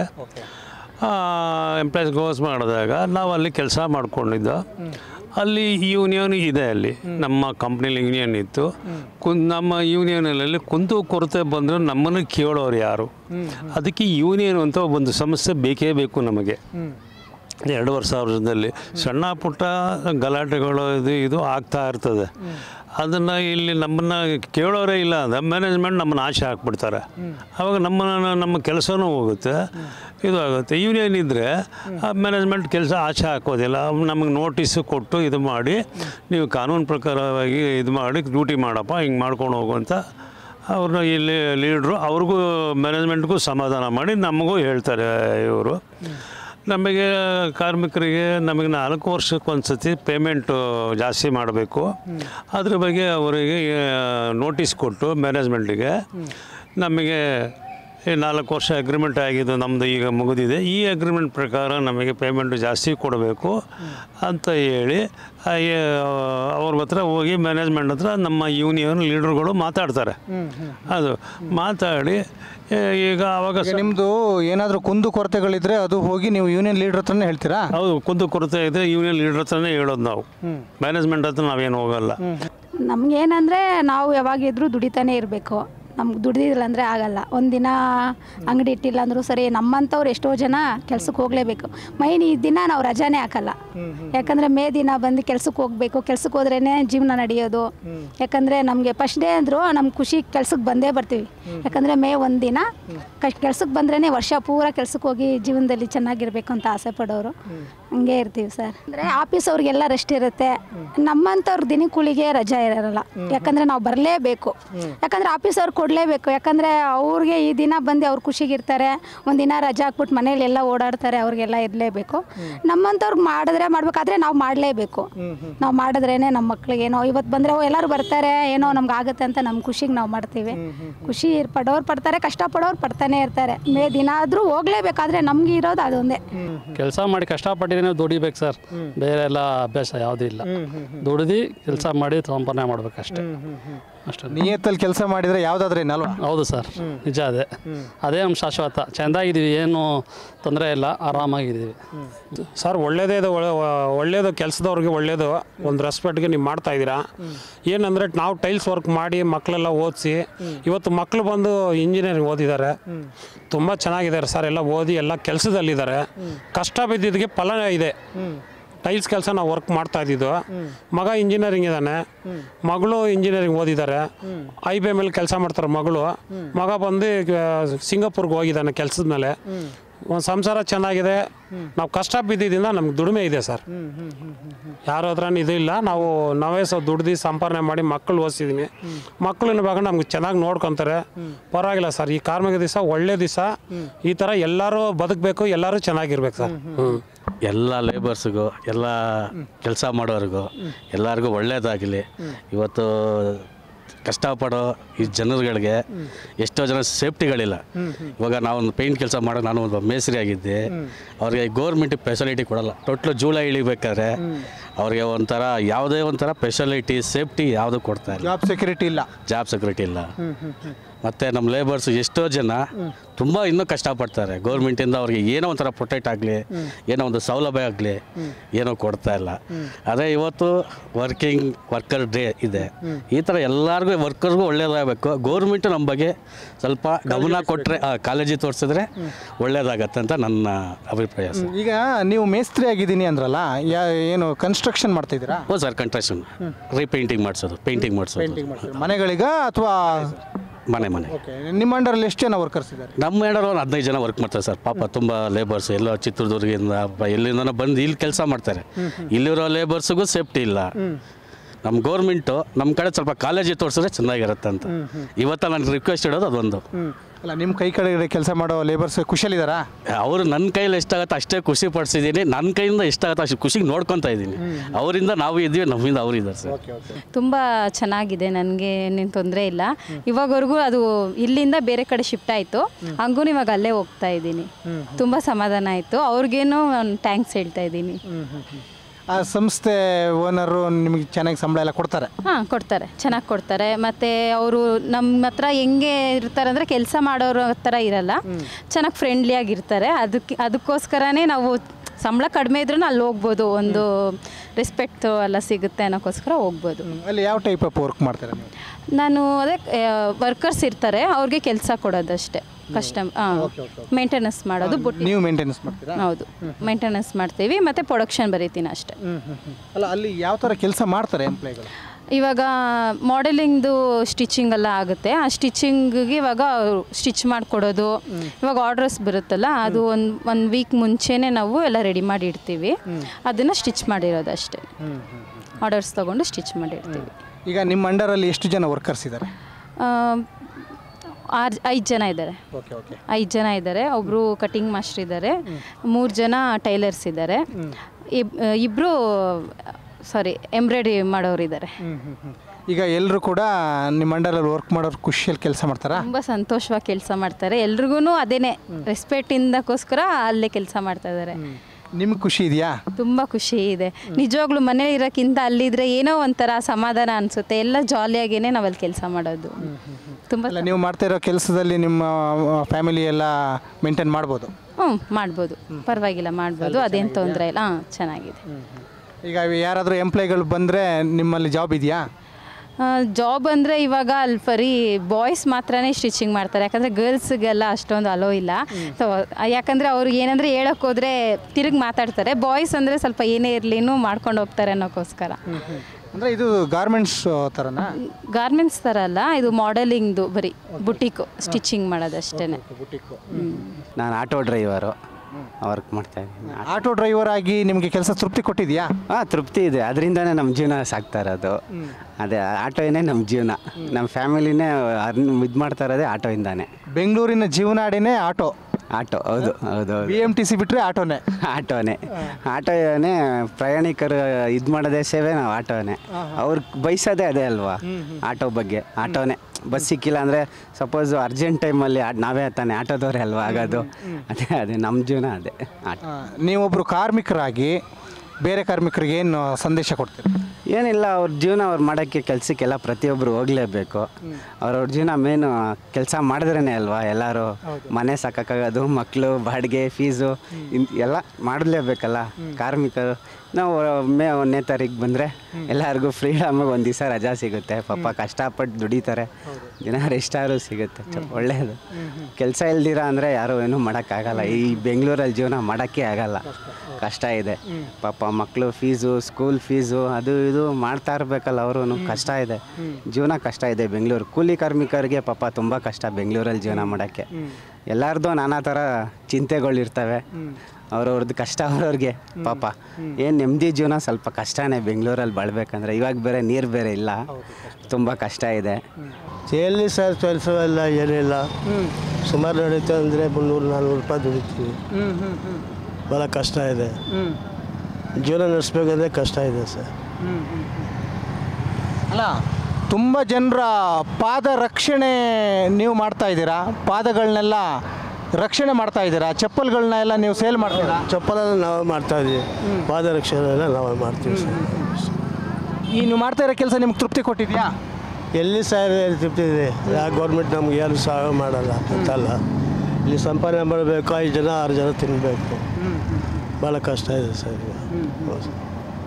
[SPEAKER 18] ಎಂಪ್ಲಾಯೀಸ್ ಘೋಷ ಮಾಡಿದಾಗ ನಾವು ಅಲ್ಲಿ ಕೆಲಸ ಮಾಡ್ಕೊಂಡಿದ್ದು ಅಲ್ಲಿ ಯೂನಿಯನ್ ಇದೆ ಅಲ್ಲಿ ನಮ್ಮ ಕಂಪ್ನಿಲಿ ಯೂನಿಯನ್ ಇತ್ತು ಕುನ್ ನಮ್ಮ ಯೂನಿಯನಲ್ಲಿ ಕುಂದು ಕೊರತೆ ಬಂದರೆ ನಮ್ಮನ್ನು ಕೇಳೋರು ಯಾರು ಅದಕ್ಕೆ ಯೂನಿಯನ್ ಅಂತ ಒಂದು ಸಂಸ್ಥೆ ಬೇಕೇ ಬೇಕು ನಮಗೆ ಎರಡೂವರೆ ಸಾವಿರದಲ್ಲಿ ಸಣ್ಣ ಪುಟ್ಟ ಗಲಾಟೆಗಳು ಇದು ಇದು ಆಗ್ತಾ ಇರ್ತದೆ ಅದನ್ನು ಇಲ್ಲಿ ನಮ್ಮನ್ನು ಕೇಳೋರೇ ಇಲ್ಲ ಅಂದರೆ ಮ್ಯಾನೇಜ್ಮೆಂಟ್ ನಮ್ಮನ್ನು ಆಸೆ ಹಾಕ್ಬಿಡ್ತಾರೆ ಆವಾಗ ನಮ್ಮ ನಮ್ಮ ಕೆಲಸನೂ ಹೋಗುತ್ತೆ ಇದು ಆಗುತ್ತೆ ಯೂನಿಯನ್ ಇದ್ದರೆ ಆ ಮ್ಯಾನೇಜ್ಮೆಂಟ್ ಕೆಲಸ ಆಚೆ ಹಾಕೋದಿಲ್ಲ ನಮಗೆ ನೋಟಿಸು ಕೊಟ್ಟು ಇದು ಮಾಡಿ ನೀವು ಕಾನೂನು ಪ್ರಕಾರವಾಗಿ ಇದು ಮಾಡಿ ಡ್ಯೂಟಿ ಮಾಡಪ್ಪ ಹಿಂಗೆ ಮಾಡ್ಕೊಂಡು ಹೋಗು ಅಂತ ಅವ್ರನ್ನ ಇಲ್ಲಿ ಲೀಡ್ರು ಅವ್ರಿಗೂ ಮ್ಯಾನೇಜ್ಮೆಂಟ್ಗೂ ಸಮಾಧಾನ ಮಾಡಿ ನಮಗೂ ಹೇಳ್ತಾರೆ ಇವರು ನಮಗೆ ಕಾರ್ಮಿಕರಿಗೆ ನಮಗೆ ನಾಲ್ಕು ವರ್ಷಕ್ಕೆ ಒಂದು ಸತಿ ಪೇಮೆಂಟು ಜಾಸ್ತಿ ಮಾಡಬೇಕು ಅದ್ರ ಬಗ್ಗೆ ಅವರಿಗೆ ನೋಟಿಸ್ ಕೊಟ್ಟು ಮ್ಯಾನೇಜ್ಮೆಂಟಿಗೆ ನಮಗೆ ಈ ನಾಲ್ಕು ವರ್ಷ ಅಗ್ರಿಮೆಂಟ್ ಆಗಿದ್ದು ನಮ್ಮದು ಈಗ ಮುಗಿದಿದೆ ಈ ಅಗ್ರಿಮೆಂಟ್ ಪ್ರಕಾರ ನಮಗೆ ಪೇಮೆಂಟು ಜಾಸ್ತಿ ಕೊಡಬೇಕು ಅಂತ ಹೇಳಿ ಆ, ಏ, ಅವ್ರ ಹತ್ರ ಹೋಗಿ ಮ್ಯಾನೇಜ್ಮೆಂಟ್ ಹತ್ರ ನಮ್ಮ ಯೂನಿಯನ್ ಲೀಡರ್ಗಳು ಮಾತಾಡ್ತಾರೆ ಅದು ಮಾತಾಡಿ ಏ, ಈಗ ಅವಾಗ ಸ-
[SPEAKER 15] ನಿಮ್ಮದು ಏನಾದರೂ ಕುಂದು ಕೊರತೆಗಳಿದ್ರೆ ಅದು ಹೋಗಿ ನೀವು ಯೂನಿಯನ್ ಲೀಡರ್ ಹತ್ರನೇ ಹೇಳ್ತೀರಾ
[SPEAKER 18] ಹೌದು ಕುಂದು ಕೊರತೆ ಇದ್ರೆ ಯೂನಿಯನ್ ಲೀಡರ್ ಹತ್ರನೇ ಹೇಳೋದು ನಾವು ಮ್ಯಾನೇಜ್ಮೆಂಟ್ ಹತ್ರ ನಾವೇನು ಹೋಗಲ್ಲ
[SPEAKER 19] ನಮಗೇನಂದರೆ ನಾವು ಯಾವಾಗಿದ್ರೂ ದುಡಿತಾನೆ ಇರಬೇಕು ನಮ್ಗೆ ದುಡಿದಿಲ್ಲ ಅಂದರೆ ಆಗಲ್ಲ ಒಂದಿನ ಅಂಗಡಿ ಇಟ್ಟಿಲ್ಲ ಅಂದರೂ ಸರಿ ನಮ್ಮಂಥವ್ರು ಎಷ್ಟೋ ಜನ ಕೆಲ್ಸಕ್ಕೆ ಹೋಗಲೇಬೇಕು ಮೈನ್ ಈ ದಿನ ನಾವು ರಜಾನೇ ಹಾಕಲ್ಲ ಯಾಕಂದರೆ ಮೇ ದಿನ ಬಂದು ಕೆಲ್ಸಕ್ಕೆ ಹೋಗಬೇಕು ಕೆಲ್ಸಕ್ಕೆ ಹೋದ್ರೇ ಜೀವನ ನಡೆಯೋದು ಯಾಕಂದರೆ ನಮಗೆ ಫಸ್ಟ್ ಡೇ ಅಂದರು ನಮ್ಮ ಖುಷಿ ಕೆಲ್ಸಕ್ಕೆ ಬಂದೇ ಬರ್ತೀವಿ ಯಾಕಂದರೆ ಮೇ ಒಂದು ದಿನ ಕಷ್ಟ ಕೆಲ್ಸಕ್ಕೆ ಬಂದ್ರೇ ವರ್ಷ ಪೂರ ಕೆಲ್ಸಕ್ಕೆ ಹೋಗಿ ಜೀವನದಲ್ಲಿ ಚೆನ್ನಾಗಿರ್ಬೇಕು ಅಂತ ಆಸೆ ಪಡೋರು ಹಂಗೆ ಇರ್ತೀವಿ ಸರ್ ಅಂದರೆ ಆಫೀಸ್ ಅವ್ರಿಗೆಲ್ಲ ರೆಸ್ಟ್ ಇರುತ್ತೆ ನಮ್ಮಂಥವ್ರ ದಿನ ಕೂಲಿಗೆ ರಜಾ ಇರಲ್ಲ ಯಾಕಂದರೆ ನಾವು ಬರಲೇಬೇಕು ಯಾಕಂದರೆ ಆಫೀಸ್ ಅವ್ರು ಕೊಡಲೇಬೇಕು ಯಾಕಂದರೆ ಅವ್ರಿಗೆ ಈ ದಿನ ಬಂದು ಅವ್ರು ಖುಷಿಗಿರ್ತಾರೆ ಒಂದಿನ ರಜಾ ಹಾಕ್ಬಿಟ್ಟು ಮನೇಲಿ ಎಲ್ಲ ಓಡಾಡ್ತಾರೆ ಅವ್ರಿಗೆಲ್ಲ ಇರಲೇಬೇಕು ನಮ್ಮಂಥವ್ರಿಗೆ ಮಾಡಿದ್ರೆ ಮಾಡ್ಬೇಕಾದ್ರೆ ನಾವು ಮಾಡಲೇಬೇಕು ನಾವು ಮಾಡಿದ್ರೇ ನಮ್ಮ ಮಕ್ಳಿಗೆ ಏನೋ ಇವತ್ತು ಬಂದರೆ ಎಲ್ಲರೂ ಬರ್ತಾರೆ ಏನೋ ನಮ್ಗೆ ಆಗುತ್ತೆ ಅಂತ ನಮ್ಮ ಖುಷಿಗೆ ನಾವು ಮಾಡ್ತೀವಿ ಖುಷಿ ಪಡೋರು ಪಡ್ತಾರೆ ಕಷ್ಟಪಡೋರು ಪಡ್ತಾನೆ ಇರ್ತಾರೆ ಮೇ ದಿನ ಆದರೂ ಹೋಗ್ಲೇಬೇಕಾದ್ರೆ ನಮ್ಗೆ ಇರೋದು ಅದೊಂದೇ
[SPEAKER 20] ಕೆಲಸ ಮಾಡಿ ಕಷ್ಟಪಟ್ಟಿದ್ರೆ ದುಡಿಬೇಕು ಸರ್ ಬೇರೆ ಎಲ್ಲ ಅಭ್ಯಾಸ ಯಾವುದೂ ಇಲ್ಲ ದುಡಿದು ಕೆಲಸ ಮಾಡಿ ಸಂಪಾದನೆ ಮಾಡ್ಬೇಕಷ್ಟೇ ಅಷ್ಟೇ
[SPEAKER 15] ನಿಯತ್ತಲ್ಲಿ ಕೆಲಸ ಮಾಡಿದರೆ ಯಾವುದಾದ್ರೆ ಏನಲ್ವಾ
[SPEAKER 20] ಹೌದು ಸರ್ ನಿಜ ಅದೇ ಅದೇ ನಮ್ಮ ಶಾಶ್ವತ ಚೆಂದಾಗಿದ್ದೀವಿ ಏನು ತೊಂದರೆ ಇಲ್ಲ ಆರಾಮಾಗಿದ್ದೀವಿ
[SPEAKER 21] ಸರ್ ಒಳ್ಳೇದೇ ಇದು ಒಳ್ಳೆ- ಒಳ್ಳೇದು ಕೆಲಸದವ್ರಿಗೆ ಒಳ್ಳೇದು ಒಂದು ರೆಸ್ಪೆಕ್ಟ್ಗೆ ನೀವು ಮಾಡ್ತಾ ಇದ್ದೀರಾ ಏನಂದರೆ ನಾವು ಟೈಲ್ಸ್ ವರ್ಕ್ ಮಾಡಿ ಮಕ್ಕಳೆಲ್ಲ ಓದಿಸಿ ಇವತ್ತು ಮಕ್ಕಳು ಬಂದು ಇಂಜಿನಿಯರಿಂಗ್ ಓದಿದ್ದಾರೆ ತುಂಬ ಚೆನ್ನಾಗಿದ್ದಾರೆ ಸರ್ ಎಲ್ಲ ಓದಿ ಎಲ್ಲ ಕೆಲಸದಲ್ಲಿದ್ದಾರೆ ಕಷ್ಟ ಬಿದ್ದಿದ್ದಕ್ಕೆ ಫಲ ಇದೆ ಟೈಲ್ಸ್ ಕೆಲಸ ನಾವು ವರ್ಕ್ ಮಾಡ್ತಾ ಇದ್ದಿದ್ದು ಮಗ ಇಂಜಿನಿಯರಿಂಗ್ ಇದ್ದಾನೆ ಮಗಳು ಇಂಜಿನಿಯರಿಂಗ್ ಓದಿದ್ದಾರೆ ಐ ಬಿ ಎಮ್ ಎಲ್ ಕೆಲಸ ಮಾಡ್ತಾರೆ ಮಗಳು ಮಗ ಬಂದು ಸಿಂಗಾಪುರ್ಗೆ ಹೋಗಿದ್ದಾನೆ ಕೆಲಸದ ಮೇಲೆ ಒಂದು ಸಂಸಾರ ಚೆನ್ನಾಗಿದೆ ನಾವು ಕಷ್ಟ ಬಿದ್ದಿದ್ದರಿಂದ ನಮ್ಗೆ ದುಡಿಮೆ ಇದೆ ಸರ್ ಯಾರ ಹತ್ರ ಇದು ಇಲ್ಲ ನಾವು ನಾವೇ ಸ್ವಲ್ಪ ದುಡ್ದು ಸಂಪಾದನೆ ಮಾಡಿ ಮಕ್ಕಳು ಓದಿಸಿದೀನಿ ಮಕ್ಕಳು ಇವಾಗ ನಮ್ಗೆ ಚೆನ್ನಾಗಿ ನೋಡ್ಕೊತಾರೆ ಪರವಾಗಿಲ್ಲ ಸರ್ ಈ ಕಾರ್ಮಿಕ ದಿವಸ ಒಳ್ಳೆ ದಿವಸ ಈ ಥರ ಎಲ್ಲರೂ ಬದುಕಬೇಕು ಎಲ್ಲರೂ ಚೆನ್ನಾಗಿರ್ಬೇಕು ಸರ್ ಹ್ಞೂ
[SPEAKER 22] ಎಲ್ಲ ಲೇಬರ್ಸ್ಗೂ ಎಲ್ಲ ಕೆಲಸ ಮಾಡೋರಿಗೂ ಎಲ್ಲರಿಗೂ ಒಳ್ಳೇದಾಗಲಿ ಇವತ್ತು ಕಷ್ಟಪಡೋ ಈ ಜನರುಗಳಿಗೆ ಎಷ್ಟೋ ಜನ ಸೇಫ್ಟಿಗಳಿಲ್ಲ ಇವಾಗ ನಾವು ಒಂದು ಪೇಂಟ್ ಕೆಲಸ ಮಾಡೋ ನಾನು ಒಂದು ಮೇಸ್ತ್ರಿ ಆಗಿದ್ದೆ ಅವ್ರಿಗೆ ಗೌರ್ಮೆಂಟ್ ಫೆಸಿಲಿಟಿ ಕೊಡಲ್ಲ ಟೋಟ್ಲು ಜೂಳ ಇಳಿಬೇಕಾದ್ರೆ ಅವ್ರಿಗೆ ಒಂಥರ ಯಾವುದೇ ಒಂಥರ ಫೆಸಿಲಿಟಿ ಸೇಫ್ಟಿ ಯಾವುದು ಕೊಡ್ತಾ ಇಲ್ಲ
[SPEAKER 15] ಜಾಬ್ ಸೆಕ್ಯೂರಿಟಿ ಇಲ್ಲ
[SPEAKER 22] ಜಾಬ್ ಸೆಕ್ಯೂರಿಟಿ ಇಲ್ಲ ಮತ್ತು ನಮ್ಮ ಲೇಬರ್ಸ್ ಎಷ್ಟೋ ಜನ ತುಂಬ ಇನ್ನೂ ಕಷ್ಟಪಡ್ತಾರೆ ಗೌರ್ಮೆಂಟಿಂದ ಅವ್ರಿಗೆ ಏನೋ ಒಂಥರ ಪ್ರೊಟೆಕ್ಟ್ ಆಗಲಿ ಏನೋ ಒಂದು ಸೌಲಭ್ಯ ಆಗಲಿ ಏನೋ ಕೊಡ್ತಾ ಇಲ್ಲ ಅದೇ ಇವತ್ತು ವರ್ಕಿಂಗ್ ವರ್ಕರ್ ಡೇ ಇದೆ ಈ ಥರ ಎಲ್ಲರಿಗೂ ವರ್ಕರ್ಗೂ ಒಳ್ಳೇದಾಗಬೇಕು ಗೌರ್ಮೆಂಟು ನಮ್ಮ ಬಗ್ಗೆ ಸ್ವಲ್ಪ ಗಮನ ಕೊಟ್ಟರೆ ಕಾಳಜಿ ತೋರಿಸಿದ್ರೆ ಒಳ್ಳೇದಾಗತ್ತೆ ಅಂತ ನನ್ನ ಅಭಿಪ್ರಾಯ ಸರ್
[SPEAKER 15] ಈಗ ನೀವು ಮೇಸ್ತ್ರಿ ಆಗಿದ್ದೀನಿ ಅಂದ್ರಲ್ಲ ಯಾ ಏನು ಕನ್ಸ್ಟ್ರಕ್ಷನ್ ಮಾಡ್ತಾ ಇದ್ದೀರಾ
[SPEAKER 22] ಹೌದು ಸರ್ ಕನ್ಸ್ಟ್ರಕ್ಷನ್ ರೀಪೇಂಟಿಂಗ್ ಮಾಡಿಸೋದು ಪೇಂಟಿಂಗ್ ಮಾಡಿಸೋದು
[SPEAKER 15] ಪೇಂಟಿಂಗ್ ಮಾಡ್ತೀರಾ ಮನೆಗಳಿಗ ಅಥವಾ
[SPEAKER 22] ಮನೆ ಮನೆ
[SPEAKER 15] ಓಕೆ ನಿಮ್ಮ ಅಂಡರಲ್ಲಿ ಎಷ್ಟು ಜನ ವರ್ಕರ್ಸ್ ಇದ್ದಾರೆ
[SPEAKER 22] ನಮ್ಮ ಮೇಡರ್ ಒಂದು ಹದಿನೈದು ಜನ ವರ್ಕ್ ಮಾಡ್ತಾರೆ ಸರ್ ಪಾಪ ತುಂಬ ಲೇಬರ್ಸ್ ಎಲ್ಲೋ ಚಿತ್ರದುರ್ಗದಿಂದ ಬ- ಎಲ್ಲಿಂದನೋ ಬಂದು ಇಲ್ಲಿ ಕೆಲಸ ಮಾಡ್ತಾರೆ ಇಲ್ಲಿರೋ ಲೇಬರ್ಸ್ಗೂ ಸೇಫ್ಟಿ ಇಲ್ಲ ನಮ್ಮ ಗೌರ್ಮೆಂಟು ನಮ್ಮ ಕಡೆ ಸ್ವಲ್ಪ ಕಾಲೇಜಿ ತೋರಿಸಿದ್ರೆ ಚೆನ್ನಾಗಿರುತ್ತೆ ಅಂತ ಇವತ್ತು ನಾನು ರಿಕ್ವೆಸ್ಟ್ ಇಡೋದು ಅದೊಂದು
[SPEAKER 15] ಅಲ್ಲ ನಿಮ್ಮ ಕೈ ಕಡೆ ಕೆಲಸ ಮಾಡೋ ಲೇಬರ್ಸ್ ಖುಷಿಯಲ್ಲಿದ್ದಾರಾ
[SPEAKER 22] ಅವರು ನನ್ನ ಕೈಯಲ್ಲಿ ಎಷ್ಟಾಗತ್ತೆ ಅಷ್ಟೇ ಖುಷಿ ಪಡಿಸಿದ್ದೀನಿ ನನ್ನ ಕೈಯಿಂದ ಎಷ್ಟಾಗತ್ತೆ ಅಷ್ಟು ಖುಷಿಗೆ ನೋಡ್ಕೊತಾ ಇದ್ದೀನಿ ಅವರಿಂದ ನಾವು ಇದ್ದೀವಿ ನಮ್ಮಿಂದ ಅವರು ಇದ್ದಾರೆ ಸರ್
[SPEAKER 23] ತುಂಬ ಚೆನ್ನಾಗಿದೆ ನನಗೆ ಏನೇನು ತೊಂದರೆ ಇಲ್ಲ ಇವಾಗವರೆಗೂ ಅದು ಇಲ್ಲಿಂದ ಬೇರೆ ಕಡೆ ಶಿಫ್ಟ್ ಆಯಿತು ಹಂಗೂ ಇವಾಗ ಅಲ್ಲೇ ಹೋಗ್ತಾ ಇದ್ದೀನಿ ತುಂಬ ಸಮಾಧಾನ ಆಯಿತು ಅವ್ರಿಗೇನು ನಾನು ಥ್ಯಾಂಕ್ಸ್ ಹೇಳ್ತಾ ಇದ್ದೀನಿ
[SPEAKER 15] ಆ ಸಂಸ್ಥೆ ಓನರು ನಿಮಗೆ ಚೆನ್ನಾಗಿ ಸಂಬಳ ಎಲ್ಲ ಕೊಡ್ತಾರೆ
[SPEAKER 23] ಹಾಂ ಕೊಡ್ತಾರೆ ಚೆನ್ನಾಗಿ ಕೊಡ್ತಾರೆ ಮತ್ತು ಅವರು ನಮ್ಮ ಹತ್ರ ಹೆಂಗೆ ಇರ್ತಾರೆ ಅಂದರೆ ಕೆಲಸ ಮಾಡೋರ ಥರ ಇರಲ್ಲ ಚೆನ್ನಾಗಿ ಫ್ರೆಂಡ್ಲಿಯಾಗಿರ್ತಾರೆ ಅದಕ್ಕೆ ಅದಕ್ಕೋಸ್ಕರನೇ ನಾವು ಸಂಬಳ ಕಡಿಮೆ ಇದ್ರೂ ಅಲ್ಲಿ ಹೋಗ್ಬೋದು ಒಂದು ರೆಸ್ಪೆಕ್ಟ್ ಎಲ್ಲ ಸಿಗುತ್ತೆ ಅನ್ನೋಕ್ಕೋಸ್ಕರ ಹೋಗ್ಬೋದು
[SPEAKER 15] ಅಲ್ಲಿ ಯಾವ ಟೈಪ್ ಆಫ್ ವರ್ಕ್ ಮಾಡ್ತಾರೆ ನೀವು
[SPEAKER 23] ನಾನು ಅದೇ ವರ್ಕರ್ಸ್ ಇರ್ತಾರೆ ಅವ್ರಿಗೆ ಕೆಲಸ ಕೊಡೋದಷ್ಟೇ ಕಸ್ಟಮ್ ಮೇಂಟೆನೆನ್ಸ್ ಮಾಡೋದು ಬುಟ್ಟಿ
[SPEAKER 15] ನೀವು ಮೇಂಟೆನೆನ್ಸ್ ಮಾಡ್ತೀರಾ
[SPEAKER 23] ಹೌದು ಮೇಂಟೆನೆನ್ಸ್ ಮಾಡ್ತೀವಿ ಮತ್ತು ಪ್ರೊಡಕ್ಷನ್ ಬರೀತೀನಿ ಅಷ್ಟೇ
[SPEAKER 15] ಅಲ್ಲ ಅಲ್ಲಿ ಯಾವ ಥರ ಕೆಲಸ ಮಾಡ್ತಾರೆ ಎಂಪ್ಲಾಯ್ಗಳು
[SPEAKER 23] ಇವಾಗ ಮಾಡೆಲಿಂಗ್ದು ಸ್ಟಿಚಿಂಗ್ ಎಲ್ಲ ಆಗುತ್ತೆ ಆ ಸ್ಟಿಚಿಂಗ್ಗೆ ಇವಾಗ ಸ್ಟಿಚ್ ಮಾಡಿಕೊಡೋದು ಇವಾಗ ಆರ್ಡರ್ಸ್ ಬರುತ್ತಲ್ಲ ಅದು ಒಂದು ಒಂದು ವೀಕ್ ಮುಂಚೆನೇ ನಾವು ಎಲ್ಲ ರೆಡಿ ಮಾಡಿ ಇಡ್ತೀವಿ ಅದನ್ನು ಸ್ಟಿಚ್ ಮಾಡಿರೋದು ಅಷ್ಟೇ ಆರ್ಡರ್ಸ್ ತೊಗೊಂಡು ಸ್ಟಿಚ್ ಮಾಡಿರ್ತೀವಿ
[SPEAKER 15] ಈಗ ನಿಮ್ಮ ಅಂಡರಲ್ಲಿ ಎಷ್ಟು ಜನ ವರ್ಕರ್ಸ್ ಇದ್ದಾರೆ
[SPEAKER 23] ಆರು ಐದು ಜನ ಇದ್ದಾರೆ
[SPEAKER 15] ಓಕೆ ಓಕೆ
[SPEAKER 23] ಐದು ಜನ ಇದ್ದಾರೆ ಒಬ್ಬರು ಕಟಿಂಗ್ ಮಾಸ್ಟರ್ ಇದ್ದಾರೆ ಮೂರು ಜನ ಟೈಲರ್ಸ್ ಇದ್ದಾರೆ ಇಬ್ ಇಬ್ಬರು ಸಾರಿ ಎಂಬ್ರಾಯ್ಡ್ರಿ ಮಾಡೋರು ಇದ್ದಾರೆ
[SPEAKER 15] ಈಗ ಎಲ್ಲರೂ ಕೂಡ ನಿಮ್ಮ ಅಂಡರಲ್ಲಿ ವರ್ಕ್ ಮಾಡೋರು ಖುಷಿಯಲ್ಲಿ ಕೆಲಸ ಮಾಡ್ತಾರಾ
[SPEAKER 23] ತುಂಬ ಸಂತೋಷವಾಗಿ ಕೆಲಸ ಮಾಡ್ತಾರೆ ಎಲ್ರಿಗೂ ಅದೇನೆ ರೆಸ್ಪೆಕ್ಟಿಂದಕ್ಕೋಸ್ಕರ ಅಲ್ಲೇ ಕೆಲಸ ಮಾಡ್ತಾ ಇದ್ದಾರೆ
[SPEAKER 15] ನಿಮ್ಗೆ ಖುಷಿ ಇದೆಯಾ
[SPEAKER 23] ತುಂಬ ಖುಷಿ ಇದೆ ನಿಜವಾಗ್ಲೂ ಮನೇಲಿ ಇರೋಕ್ಕಿಂತ ಅಲ್ಲಿದ್ರೆ ಏನೋ ಒಂಥರ ಸಮಾಧಾನ ಅನಿಸುತ್ತೆ ಎಲ್ಲ ಜಾಲಿಯಾಗೇನೆ ನಾವಲ್ಲಿ ಕೆಲಸ ಮಾಡೋದು ತುಂಬ
[SPEAKER 15] ಅಲ್ಲ ನೀವು ಮಾಡ್ತಾ ಇರೋ ಕೆಲಸದಲ್ಲಿ ನಿಮ್ಮ ಫ್ಯಾಮಿಲಿ ಎಲ್ಲ ಮೇಂಟೈನ್ ಮಾಡ್ಬೋದು
[SPEAKER 23] ಹ್ಞೂ ಮಾಡ್ಬೋದು ಪರವಾಗಿಲ್ಲ ಮಾಡ್ಬೋದು ಅದೇನು ತೊಂದರೆ ಇಲ್ಲ ಹಾಂ ಚೆನ್ನಾಗಿದೆ
[SPEAKER 15] ಈಗ ಯಾರಾದರೂ ಎಂಪ್ಲಾಯ್ಗಳು ಬಂದರೆ ನಿಮ್ಮಲ್ಲಿ ಜಾಬ್ ಇದೆಯಾ
[SPEAKER 23] ಜಾಬ್ ಅಂದರೆ ಇವಾಗ ಅಲ್ಲಿ ಬರೀ ಬಾಯ್ಸ್ ಮಾತ್ರನೇ ಸ್ಟಿಚಿಂಗ್ ಮಾಡ್ತಾರೆ ಯಾಕಂದರೆ ಗರ್ಲ್ಸ್ಗೆಲ್ಲ ಅಷ್ಟೊಂದು ಅಲೋ ಇಲ್ಲ ಸೊ ಯಾಕಂದರೆ ಅವ್ರಿಗೆ ಏನಂದರೆ ಹೇಳೋಕೆ ಹೋದರೆ ತಿರುಗಿ ಮಾತಾಡ್ತಾರೆ ಬಾಯ್ಸ್ ಅಂದರೆ ಸ್ವಲ್ಪ ಏನೇ ಇರಲಿನೂ ಮಾಡ್ಕೊಂಡು ಹೋಗ್ತಾರೆ ಅನ್ನೋಕ್ಕೋಸ್ಕರ
[SPEAKER 15] ಅಂದರೆ ಇದು ಗಾರ್ಮೆಂಟ್ಸ್ ಥರನಾ
[SPEAKER 23] ಗಾರ್ಮೆಂಟ್ಸ್ ಥರ ಅಲ್ಲ ಇದು ಮಾಡೆಲಿಂಗ್ದು ಬರೀ ಬುಟಿಕು ಸ್ಟಿಚಿಂಗ್ ಮಾಡೋದಷ್ಟೇ
[SPEAKER 15] ಬುಟಿಕ್ಕು
[SPEAKER 2] ನಾನು ಆಟೋ ಡ್ರೈವರು ವರ್ಕ್ ಮಾಡ್ತಾ ಇದ್ದೀನಿ
[SPEAKER 15] ಆಟೋ ಡ್ರೈವರ್ ಆಗಿ ನಿಮಗೆ ಕೆಲಸ ತೃಪ್ತಿ ಕೊಟ್ಟಿದೆಯಾ
[SPEAKER 2] ಹಾಂ ತೃಪ್ತಿ ಇದೆ ಅದರಿಂದನೇ ನಮ್ಮ ಜೀವನ ಸಾಕ್ತಾ ಇರೋದು ಅದೇ ಆಟೋನೇ ನಮ್ಮ ಜೀವನ ನಮ್ಮ ಫ್ಯಾಮಿಲಿನೇ ಅರ್ನ್ ಇದು ಮಾಡ್ತಾ ಇರೋದೇ ಆಟೋಯಿಂದಾನೆ
[SPEAKER 15] ಬೆಂಗಳೂರಿನ ಜೀವನಾಡಿನೇ ಆಟೋ
[SPEAKER 2] ಆಟೋ ಹೌದು ಹೌದು
[SPEAKER 15] ಬಿ ಎಮ್ ಟಿ ಸಿ ಬಿಟ್ಟರೆ ಆಟೋನೇ
[SPEAKER 2] ಆಟೋನೇ ಆಟೋನೇ ಪ್ರಯಾಣಿಕರು ಇದು ಮಾಡೋದೇ ಸೇವೆ ನಾವು ಆಟೋನೇ ಅವ್ರು ಬಯಸೋದೇ ಅದೇ ಅಲ್ವಾ ಆಟೋ ಬಗ್ಗೆ ಆಟೋನೇ ಬಸ್ ಸಿಕ್ಕಿಲ್ಲ ಅಂದರೆ ಸಪೋಸ್ ಅರ್ಜೆಂಟ್ ಟೈಮಲ್ಲಿ ನಾವೇ ತಾನೇ ಆಟೋದವ್ರೆ ಅಲ್ವಾ ಆಗೋದು ಅದೇ ಅದೇ ನಮ್ಮ ಜೀವನ ಅದೇ ಆಟೋ
[SPEAKER 15] ನೀವೊಬ್ಬರು ಕಾರ್ಮಿಕರಾಗಿ ಬೇರೆ ಕಾರ್ಮಿಕರಿಗೆ ಏನು ಸಂದೇಶ ಕೊಡ್ತೀರಿ
[SPEAKER 2] ಏನಿಲ್ಲ ಅವ್ರ ಜೀವನ ಅವ್ರು ಮಾಡೋಕ್ಕೆ ಕೆಲಸಕ್ಕೆಲ್ಲ ಪ್ರತಿಯೊಬ್ಬರು ಹೋಗಲೇಬೇಕು ಅವ್ರವ್ರ ಜೀವನ ಮೇನು ಕೆಲಸ ಮಾಡಿದ್ರೇ ಅಲ್ವಾ ಎಲ್ಲರೂ ಮನೆ ಸಾಕಾಗೋದು ಮಕ್ಕಳು ಬಾಡಿಗೆ ಫೀಸು ಇನ್ ಎಲ್ಲ ಮಾಡಲೇಬೇಕಲ್ಲ ಕಾರ್ಮಿಕರು ನಾವು ಮೇ ಒಂದನೇ ತಾರೀಕು ಬಂದರೆ ಎಲ್ಲರಿಗೂ ಫ್ರೀಡಮಾಗಿ ಒಂದು ದಿವಸ ರಜಾ ಸಿಗುತ್ತೆ ಪಾಪ ಕಷ್ಟಪಟ್ಟು ದುಡಿತಾರೆ ದಿನ ರೆಸ್ಟಾರು ಸಿಗುತ್ತೆ ಚ- ಒಳ್ಳೆಯದು ಕೆಲಸ ಇಲ್ದಿರ ಅಂದರೆ ಯಾರು ಏನೂ ಮಾಡೋಕ್ಕಾಗಲ್ಲ ಈ ಬೆಂಗಳೂರಲ್ಲಿ ಜೀವನ ಮಾಡೋಕ್ಕೆ ಆಗಲ್ಲ ಕಷ್ಟ ಇದೆ ಪಾಪ ಮಕ್ಕಳು ಫೀಸು ಸ್ಕೂಲ್ ಫೀಸು ಅದು ಇದು ಮಾಡ್ತಾ ಇರಬೇಕಲ್ಲ ಅವರು ಕಷ್ಟ ಇದೆ ಜೀವನ ಕಷ್ಟ ಇದೆ ಬೆಂಗಳೂರು ಕೂಲಿ ಕಾರ್ಮಿಕರಿಗೆ ಪಾಪ ತುಂಬ ಕಷ್ಟ ಬೆಂಗಳೂರಲ್ಲಿ ಜೀವನ ಮಾಡೋಕ್ಕೆ ಎಲ್ಲರದ್ದು ನಾನಾ ಥರ ಚಿಂತೆಗಳಿರ್ತವೆ ಅವ್ರವ್ರದ್ದು ಕಷ್ಟ ಅವ್ರವ್ರಿಗೆ ಪಾಪ ಏನು ನೆಮ್ಮದಿ ಜೀವನ ಸ್ವಲ್ಪ ಕಷ್ಟನೇ ಬೆಂಗಳೂರಲ್ಲಿ ಬಾಳ್ಬೇಕಂದ್ರೆ ಇವಾಗ ಬೇರೆ ನೀರು ಬೇರೆ ಇಲ್ಲ ತುಂಬ ಕಷ್ಟ ಇದೆ
[SPEAKER 3] ಎಲ್ಲಿ ಸರ್ ಕೆಲಸ ಎಲ್ಲ ಏನಿಲ್ಲ ಸುಮಾರು ನಡೀತಾ ಅಂದರೆ ಮುನ್ನೂರು ನಾನ್ನೂರು ರೂಪಾಯಿ ದುಡಿತೀವಿ ಭಾಳ ಕಷ್ಟ ಇದೆ ಜೀವನ ನಡೆಸ್ಬೇಕಂದ್ರೆ ಕಷ್ಟ ಇದೆ ಸರ್
[SPEAKER 15] ಅಲ್ಲ ತುಂಬ ಜನರ ಪಾದ ರಕ್ಷಣೆ ನೀವು ಮಾಡ್ತಾ ಇದ್ದೀರಾ ಪಾದಗಳನ್ನೆಲ್ಲ ರಕ್ಷಣೆ ಮಾಡ್ತಾ ಇದ್ದೀರಾ ಚಪ್ಪಲ್ಗಳನ್ನ ಎಲ್ಲ ನೀವು ಸೇಲ್ ಮಾಡ್ತೀರಾ
[SPEAKER 3] ಚಪ್ಪಲೆಲ್ಲ ನಾವೇ ಮಾಡ್ತಾ ಇದೀವಿ ಪಾದರಕ್ಷಣೆ ಎಲ್ಲ ನಾವೇ ಮಾಡ್ತೀವಿ ಸರ್
[SPEAKER 15] ಈ ನೀವು ಮಾಡ್ತಾ ಇರೋ ಕೆಲಸ ನಿಮ್ಗೆ ತೃಪ್ತಿ ಕೊಟ್ಟಿದೆಯಾ
[SPEAKER 3] ಎಲ್ಲಿ ಸರ್ ತಿಪ್ಪಿದೆ ಯಾವ ಗೌರ್ಮೆಂಟ್ ನಮ್ಗೆ ಯಾರು ಸಹಾಯ ಮಾಡಲ್ಲ ಅಂತಲ್ಲ ಇಲ್ಲಿ ಸಂಪಾದನೆ ಮಾಡಬೇಕು ಐದು ಜನ ಆರು ಜನ ತಿನ್ನಬೇಕು ಭಾಳ ಕಷ್ಟ ಇದೆ ಸರ್ ಈಗ ಹೌದು ಸರ್.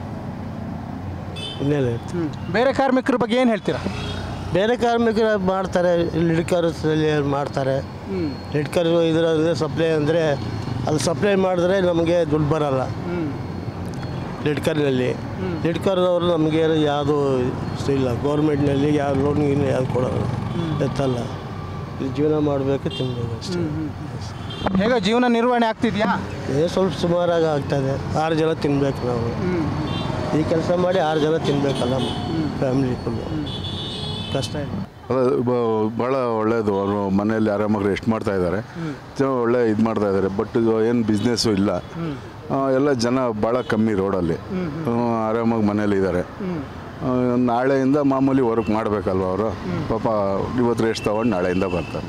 [SPEAKER 3] ಇನ್ನೇನು ಹೇಳ್ತೀವಿ
[SPEAKER 15] ಬೇರೆ ಕಾರ್ಮಿಕರ ಬಗ್ಗೆ ಏನು ಹೇಳ್ತೀರಾ
[SPEAKER 3] ಬೇರೆ ಕಾರ್ಮಿಕರು ಮಾಡ್ತಾರೆ ಲಿಡ್ಕರ್ಸಲ್ಲಿ ಮಾಡ್ತಾರೆ ಲಿಡ್ಕರ್ ಇದರಲ್ಲಿ ಸಪ್ಲೈ ಅಂದರೆ ಅಲ್ಲಿ ಸಪ್ಲೈ ಮಾಡಿದ್ರೆ ನಮಗೆ ದುಡ್ಡು ಬರಲ್ಲ ಲಿಡ್ಕರ್ನಲ್ಲಿ ಲಿಡ್ಕರ್ನವರು ನಮಗೆ ಯಾವುದು ಇಲ್ಲ ಗೌರ್ಮೆಂಟ್ನಲ್ಲಿ ಯಾವ ಲೋನ್ ಗೀನ್ ಯಾವ್ದು ಕೊಡೋಲ್ಲ ಎತ್ತಲ್ಲ ಇಲ್ಲಿ ಜೀವನ ಮಾಡಬೇಕು ತಿನ್ನಬೇಕು ಅಷ್ಟೇ
[SPEAKER 15] ಹೇಗೋ ಜೀವನ ನಿರ್ವಹಣೆ ಆಗ್ತಿದ್ಯಾ
[SPEAKER 3] ಏ ಸ್ವಲ್ಪ ಸುಮಾರಾಗಿ ಆಗ್ತದೆ ಆರು ಜನ ತಿನ್ಬೇಕು ನಾವು ಈ ಕೆಲಸ ಮಾಡಿ ಆರು ಜನ ತಿನ್ಬೇಕಲ್ಲ ಫ್ಯಾಮಿಲಿ ಫುಲ್ಲು ಕಷ್ಟ ಇದೆ
[SPEAKER 4] ಅಲ್ಲ ಭಾಳ ಒಳ್ಳೆಯದು ಅವರು ಮನೆಯಲ್ಲಿ ಆರಾಮಾಗಿ ರೆಸ್ಟ್ ಮಾಡ್ತಾ ಇದ್ದಾರೆ ಒಳ್ಳೆ ಇದು ಮಾಡ್ತಾ ಇದ್ದಾರೆ ಬಟ್ ಇದು ಏನು ಬಿಸ್ನೆಸ್ಸು ಇಲ್ಲ ಆ, ಎಲ್ಲ ಜನ ಭಾಳ ಕಮ್ಮಿ ರೋಡಲ್ಲಿ ಆರಾಮಾಗಿ ಮನೇಲಿ ಇದ್ದಾರೆ ಆ, ನಾಳೆಯಿಂದ ಮಾಮೂಲಿ ವರ್ಕ್ ಮಾಡಬೇಕಲ್ವ ಅವರು ಪಾಪ ಇವತ್ತು ರೆಸ್ಟ್ ತೊಗೊಂಡು ನಾಳೆಯಿಂದ ಬರ್ತಾರೆ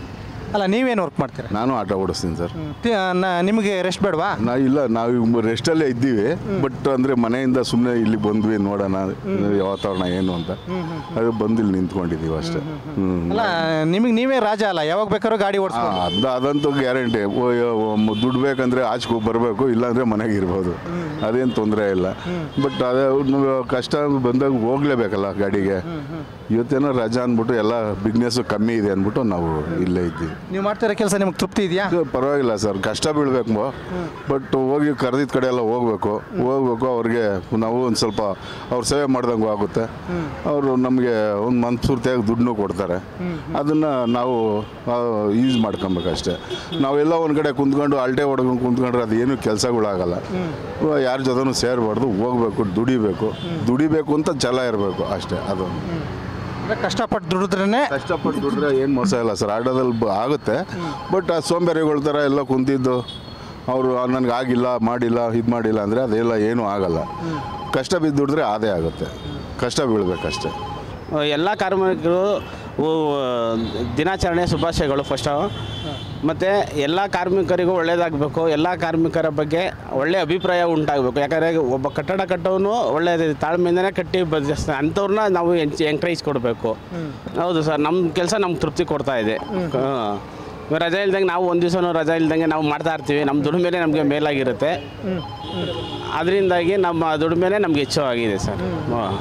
[SPEAKER 15] ಅಲ್ಲ ನೀವೇನು ವರ್ಕ್ ಮಾಡ್ತೀರಾ
[SPEAKER 4] ನಾನು ಆಟೋ ಓಡಿಸ್ತೀನಿ ಸರ್
[SPEAKER 15] ತಿ- ನ- ನಿಮಗೆ ರೆಸ್ಟ್ ಬೇಡವಾ
[SPEAKER 4] ನಾ ಇಲ್ಲ ನಾವು ರೆಸ್ಟಲ್ಲೇ ಇದ್ದೀವಿ ಬಟ್ ಅಂದರೆ ಮನೆಯಿಂದ ಸುಮ್ಮನೆ ಇಲ್ಲಿ ಬಂದ್ವಿ ನೋಡೋಣ ವಾತಾವರಣ ಏನು ಅಂತ ಅದು ಬಂದು ಇಲ್ಲಿ ನಿಂತ್ಕೊಂಡಿದ್ದೀವಿ ಅಷ್ಟೇ ಹ್ಞೂ
[SPEAKER 15] ಅಲ್ಲ ನಿಮಗೆ ನೀವೇ ರಾಜ ಅಲ್ಲ ಯಾವಾಗ ಬೇಕಾದ್ರೂ ಗಾಡಿ
[SPEAKER 4] ಹಾಂ
[SPEAKER 15] ಓಡಿಸ್ಬೋದು
[SPEAKER 4] ಅದು ಅದಂತೂ ಗ್ಯಾರಂಟಿ ದುಡ್ಡು ಬೇಕಂದ್ರೆ ಆಚೆಗೆ ಬರಬೇಕು ಇಲ್ಲಾಂದರೆ ಮನೆಗೆ ಇರ್ಬೋದು ಅದೇನು ತೊಂದರೆ ಇಲ್ಲ ಬಟ್ ಅದೇ ನಾವು ಕಷ್ಟ ಬಂದಾಗ ಹೋಗ್ಲೇಬೇಕಲ್ಲ ಗಾಡಿಗೆ ಇವತ್ತೇನೋ ರಜಾ ಅಂದ್ಬಿಟ್ಟು ಎಲ್ಲ ಬಿಸ್ನೆಸ್ಸು ಕಮ್ಮಿ ಇದೆ ಅಂದ್ಬಿಟ್ಟು ನಾವು ಇಲ್ಲೇ ಇದ್ದೀವಿ
[SPEAKER 15] ನೀವು ಮಾಡ್ತಿರೋ ಕೆಲಸ ನಿಮಗೆ ತೃಪ್ತಿ ಇದೆಯಾ
[SPEAKER 4] ಇದು ಪರವಾಗಿಲ್ಲ ಸರ್ ಕಷ್ಟ ಬೀಳ್ಬೇಕು ಬಟ್ ಹೋಗಿ ಕರೆದಿದ್ದ ಕಡೆ ಎಲ್ಲ ಹೋಗ್ಬೇಕು ಹೋಗ್ಬೇಕು ಅವ್ರಿಗೆ ನಾವು ಒಂದು ಸ್ವಲ್ಪ ಅವ್ರ ಸೇವೆ ಮಾಡ್ದಂಗೂ ಆಗುತ್ತೆ ಅವರು ನಮಗೆ ಒಂದು ಮನ್ಸೂರ್ತಿಯಾಗಿ ದುಡ್ಡನ್ನು ಕೊಡ್ತಾರೆ ಅದನ್ನು ನಾವು ಯೂಸ್ ಮಾಡ್ಕೊಬೇಕಷ್ಟೇ ನಾವೆಲ್ಲ ಒಂದು ಕಡೆ ಕುಂತ್ಕೊಂಡು ಅಲ್ಟೆ ಹೊಡ್ಕೊಂಡು ಕುಂತ್ಕೊಂಡ್ರೆ ಅದು ಏನು ಕೆಲಸಗಳಾಗಲ್ಲ ಯಾರ ಜೊತೆನೂ ಸೇರಬಾರ್ದು ಹೋಗ್ಬೇಕು ದುಡಿಬೇಕು ದುಡಿಬೇಕು ಅಂತ ಛಲ ಇರಬೇಕು ಅಷ್ಟೇ ಅದೊಂದು
[SPEAKER 15] ಅಂದ್ರೆ ಕಷ್ಟಪಟ್ಟು ದುಡಿದ್ರೇ
[SPEAKER 4] ಕಷ್ಟಪಟ್ಟು ದುಡಿದ್ರೆ ಏನು ಮೋಸ ಇಲ್ಲ ಸರ್ ಆಟೋದಲ್ಲಿ ಬ- ಆಗುತ್ತೆ ಬಟ್ ಆ ಸೋಂಬೇರಿಗಳ ಥರ ಎಲ್ಲ ಕುಂತಿದ್ದು ಅವರು ನನಗೆ ಆಗಿಲ್ಲ ಮಾಡಿಲ್ಲ ಇದು ಮಾಡಿಲ್ಲ ಅಂದರೆ ಅದೆಲ್ಲ ಏನೂ ಆಗಲ್ಲ ಕಷ್ಟ ಬಿದ್ದು ದುಡಿದ್ರೆ ಅದೇ ಆಗುತ್ತೆ ಕಷ್ಟ ಬೀಳ್ಬೇಕಷ್ಟೇ
[SPEAKER 5] ಎಲ್ಲ ಕಾರ್ಮಿಕರು ಉ- ದಿನಾಚರಣೆ ಶುಭಾಶಯಗಳು ಫಸ್ಟು ಮತ್ತು ಎಲ್ಲ ಕಾರ್ಮಿಕರಿಗೂ ಒಳ್ಳೆಯದಾಗಬೇಕು ಎಲ್ಲ ಕಾರ್ಮಿಕರ ಬಗ್ಗೆ ಒಳ್ಳೆ ಅಭಿಪ್ರಾಯ ಉಂಟಾಗಬೇಕು ಯಾಕಂದರೆ ಒಬ್ಬ ಕಟ್ಟಡ ಕಟ್ಟೋನು ಒಳ್ಳೆ ತಾಳ್ಮೆಯಿಂದನೇ ಕಟ್ಟಿ ಬದಿಸ್ತಾನೆ ಅಂಥವ್ರನ್ನ ನಾವು ಎಂಕರೇಜ್ ಕೊಡಬೇಕು ಹೌದು ಸರ್ ನಮ್ಮ ಕೆಲಸ ನಮ್ಗೆ ತೃಪ್ತಿ ಕೊಡ್ತಾ ಇದೆ ಹಾಂ ರಜೆ ಇಲ್ದಂಗೆ ನಾವು ಒಂದು ದಿವಸನೂ ರಜೆ ಇಲ್ದಂಗೆ ನಾವು ಮಾಡ್ತಾ ಇರ್ತೀವಿ ನಮ್ಮ ದುಡಿಮೆನೇ ನಮಗೆ ಮೇಲಾಗಿರುತ್ತೆ ಅದರಿಂದಾಗಿ ನಮ್ಮ ದುಡಿಮೆನೇ ನಮ್ಗೆ ಹೆಚ್ಚು ಆಗಿದೆ ಸರ್ ಹಾಂ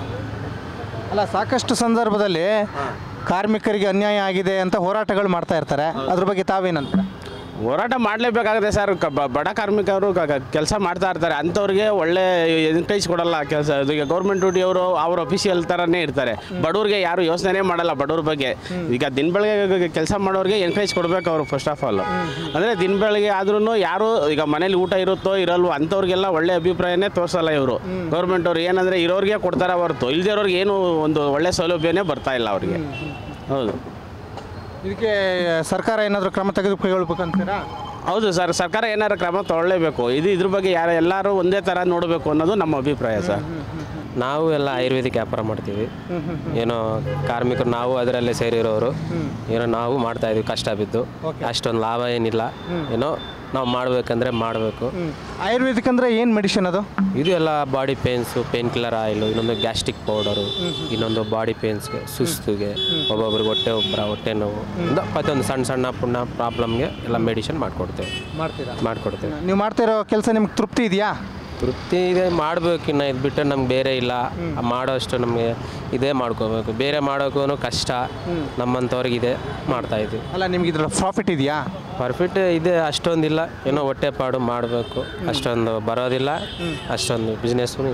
[SPEAKER 15] ಅಲ್ಲ ಸಾಕಷ್ಟು ಸಂದರ್ಭದಲ್ಲಿ ಕಾರ್ಮಿಕರಿಗೆ ಅನ್ಯಾಯ ಆಗಿದೆ ಅಂತ ಹೋರಾಟಗಳು ಮಾಡ್ತಾ ಇರ್ತಾರೆ ಅದ್ರ ಬಗ್ಗೆ ತಾವೇನಂತ
[SPEAKER 5] ಹೋರಾಟ ಮಾಡಲೇಬೇಕಾಗುತ್ತೆ ಸರ್ ಕ- ಬ- ಬಡ ಕಾರ್ಮಿಕರು ಕೆಲಸ ಮಾಡ್ತಾ ಇರ್ತಾರೆ ಅಂಥವ್ರಿಗೆ ಒಳ್ಳೆ ಎನ್ಕರೇಜ್ ಕೊಡಲ್ಲ ಕೆಲಸ ಈಗ ಗೌರ್ಮೆಂಟ್ ಡ್ಯೂಟಿಯವರು ಅವ್ರ ಅಫಿಷಿಯಲ್ ಥರನೇ ಇರ್ತಾರೆ ಬಡವ್ರಿಗೆ ಯಾರು ಯೋಚನೆ ಮಾಡಲ್ಲ ಬಡವ್ರ ಬಗ್ಗೆ ಈಗ ದಿನ ಬೆಳಗ್ಗೆ ಕೆಲಸ ಮಾಡೋರಿಗೆ ಎನ್ಕರೇಜ್ ಕೊಡಬೇಕು ಅವರು ಫಸ್ಟ್ ಆಫ್ ಆಲ್ ಅಂದರೆ ದಿನ ಬೆಳಗ್ಗೆ ಆದ್ರೂ ಯಾರು ಈಗ ಮನೇಲಿ ಊಟ ಇರುತ್ತೋ ಇರಲ್ವೋ ಅಂಥವ್ರಿಗೆಲ್ಲ ಒಳ್ಳೆ ಅಭಿಪ್ರಾಯನೇ ತೋರಿಸಲ್ಲ ಇವರು ಗೌರ್ಮೆಂಟ್ ಅವ್ರು ಏನಂದರೆ ಇರೋರಿಗೆ ಕೊಡ್ತಾರೆ ಹೊರತು ಇಲ್ದಿರೋರಿಗೆ ಏನು ಒಂದು ಒಳ್ಳೆ ಸೌಲಭ್ಯನೇ ಬರ್ತಾ ಇಲ್ಲ ಅವ್ರಿಗೆ ಹೌದು
[SPEAKER 15] ಇದಕ್ಕೆ ಸರ್ಕಾರ ಏನಾದರೂ ಕ್ರಮ ತೆಗೆದುಕೊಳ್ಬೇಕಂತೀರಾ
[SPEAKER 5] ಹೌದು ಸರ್ ಸರ್ಕಾರ ಏನಾರು ಕ್ರಮ ತಗೊಳ್ಳೇಬೇಕು ಇದು ಇದ್ರ ಬಗ್ಗೆ ಯಾರು ಎಲ್ಲರೂ ಒಂದೇ ಥರ ನೋಡಬೇಕು ಅನ್ನೋದು ನಮ್ಮ ಅಭಿಪ್ರಾಯ ಸರ್
[SPEAKER 10] ನಾವು ಎಲ್ಲ ಆಯುರ್ವೇದಿಕ್ ವ್ಯಾಪಾರ ಮಾಡ್ತೀವಿ ಏನೋ ಕಾರ್ಮಿಕರು ನಾವು ಅದರಲ್ಲೇ ಸೇರಿರೋರು ಏನೋ ನಾವು ಮಾಡ್ತಾ ಇದೀವಿ ಕಷ್ಟ ಬಿದ್ದು ಅಷ್ಟೊಂದು ಲಾಭ ಏನಿಲ್ಲ ಏನೋ ನಾವು ಮಾಡಬೇಕಂದ್ರೆ ಮಾಡಬೇಕು
[SPEAKER 15] ಆಯುರ್ವೇದಿಕ್ ಅಂದರೆ ಏನು ಮೆಡಿಸಿನ್ ಅದು
[SPEAKER 10] ಇದು ಎಲ್ಲ body pains pain killer oil ಇನ್ನೊಂದು ಗ್ಯಾಸ್ಟ್ರಿಕ್ ಪೌಡರು ಇನ್ನೊಂದು ಬಾಡಿ ಪೇನ್ಸ್ಗೆ ಸುಸ್ತಿಗೆ ಒಬ್ಬೊಬ್ರಿಗೆ ಹೊಟ್ಟೆ ಒಬ್ಬರ ಹೊಟ್ಟೆ ನೋವು ಒಂದು ಪ್ರತಿಯೊಂದು ಸಣ್ಣ ಸಣ್ಣ ಪುಣ್ಣ ಪ್ರಾಬ್ಲಮ್ಗೆ ಎಲ್ಲ ಮೆಡಿಸಿನ್ ಮಾಡಿಕೊಡ್ತೇವೆ
[SPEAKER 15] ಮಾಡ್ತೀರಾ
[SPEAKER 10] ಮಾಡಿಕೊಡ್ತೇವೆ
[SPEAKER 15] ನೀವು ಮಾಡ್ತಿರೋ ಕೆಲಸ ನಿಮ್ಗೆ ತೃಪ್ತಿ ಇದೆಯಾ
[SPEAKER 10] ತೃಪ್ತಿ ಇದೆ ಮಾಡಬೇಕು ಇನ್ನು ಇದು ಬಿಟ್ಟರೆ ನಮ್ಗೆ ಬೇರೆ ಇಲ್ಲ ಆ ಮಾಡೋಷ್ಟು ನಮಗೆ ಇದೇ ಮಾಡ್ಕೋಬೇಕು ಬೇರೆ ಮಾಡೋಕ್ಕೂ ಕಷ್ಟ ನಮ್ಮಂಥವ್ರಿಗೆ ಇದೆ ಮಾಡ್ತಾ ಇದ್ದೀವಿ
[SPEAKER 15] ಅಲ್ಲ ನಿಮ್ಗೆ ಇದ್ರ ಪ್ರಾಫಿಟ್ ಇದೆಯಾ
[SPEAKER 10] ಪರ್ಫೆಕ್ಟ್ ಇದೆ ಅಷ್ಟೊಂದಿಲ್ಲ ಏನೋ ಹೊಟ್ಟೆಪಾಡು ಮಾಡಬೇಕು ಅಷ್ಟೊಂದು ಬರೋದಿಲ್ಲ ಅಷ್ಟೊಂದು ಬಿಸ್ನೆಸ್ಸು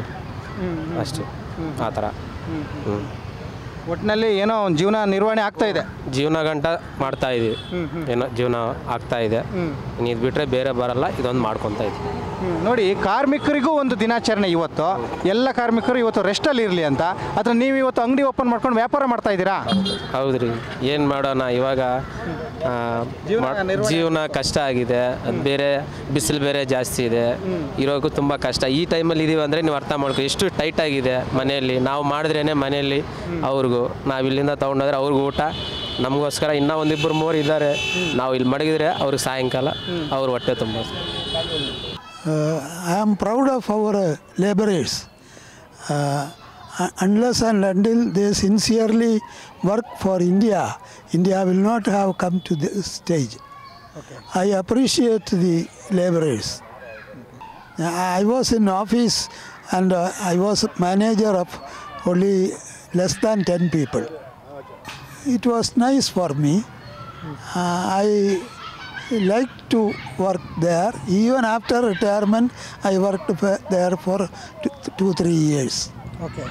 [SPEAKER 10] ಅಷ್ಟು ಆ ಥರ ಹ್ಞೂ
[SPEAKER 15] ಒಟ್ಟಿನಲ್ಲಿ ಏನೋ ಒಂದು ಜೀವನ ನಿರ್ವಹಣೆ ಆಗ್ತಾ ಇದೆ
[SPEAKER 10] ಜೀವನ ಗಂಟ ಮಾಡ್ತಾ ಇದೀವಿ ಏನೋ ಜೀವನ ಆಗ್ತಾ ಇದೆ ಇನ್ನು ಇದು ಬಿಟ್ಟರೆ ಬೇರೆ ಬರಲ್ಲ ಇದೊಂದು ಮಾಡ್ಕೊತಾ ಇದ್ವಿ
[SPEAKER 15] ನೋಡಿ ಕಾರ್ಮಿಕರಿಗೂ ಒಂದು ದಿನಾಚರಣೆ ಇವತ್ತು ಎಲ್ಲ ಕಾರ್ಮಿಕರು ಇವತ್ತು ರೆಸ್ಟಲ್ಲಿ ಇರಲಿ ಅಂತ ಆದರೆ ನೀವು ಇವತ್ತು ಅಂಗಡಿ ಓಪನ್ ಮಾಡ್ಕೊಂಡು ವ್ಯಾಪಾರ ಮಾಡ್ತಾ ಇದ್ದೀರಾ
[SPEAKER 10] ಹೌದ್ರಿ ಏನು ಮಾಡೋಣ ಇವಾಗ ಆ, ಮಾ- ಜೀವನ ಕಷ್ಟ ಆಗಿದೆ ಅದು ಬೇರೆ ಬಿಸಿಲು ಬೇರೆ ಜಾಸ್ತಿ ಇದೆ ಇರೋಕ್ಕೂ ತುಂಬ ಕಷ್ಟ ಈ ಟೈಮಲ್ಲಿ ಇದೀವಿ ಅಂದರೆ ನೀವು ಅರ್ಥ ಮಾಡ್ಕೊ ಎಷ್ಟು ಟೈಟ್ ಆಗಿದೆ ಮನೆಯಲ್ಲಿ ನಾವು ಮಾಡಿದ್ರೇ ಮನೆಯಲ್ಲಿ ಅವ್ರಿಗೂ ನಾವು ಇಲ್ಲಿಂದ ತೊಗೊಂಡೋದ್ರೆ ಅವ್ರಿಗೂ ಊಟ ನಮಗೋಸ್ಕರ ಇನ್ನೂ ಒಂದಿಬ್ಬರು ಮೂರು ಇದ್ದಾರೆ ನಾವು ಇಲ್ಲಿ ಮಡಗಿದ್ರೆ ಅವ್ರಿಗೆ ಸಾಯಂಕಾಲ ಅವ್ರ ಹೊಟ್ಟೆ ತುಂಬ
[SPEAKER 6] Uh, I am proud of our uh, laborers. Uh, u- unless and until they sincerely work for India, India will not have come to this stage. I appreciate the laborers. I was in office and uh, I was manager of only less than 10 people. It was nice for me. Uh, I like to work there. Even after retirement, I worked for- there for two, two three years.
[SPEAKER 15] Okay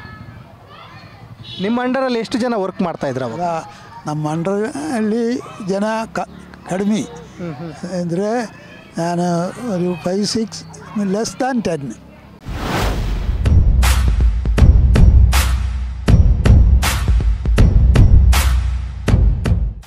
[SPEAKER 15] ನಿಮ್ಮ ಅಂಡರಲ್ಲಿ ಎಷ್ಟು ಜನ ವರ್ಕ್ ಮಾಡ್ತಾ ಇದ್ರ ಅವಾಗ
[SPEAKER 6] ನಮ್ಮ ಅಂಡರಲ್ಲಿ ಜನ ಕ ಕಡಿಮೆ ಅಂದರೆ ನಾನು ഒരു five six less than ten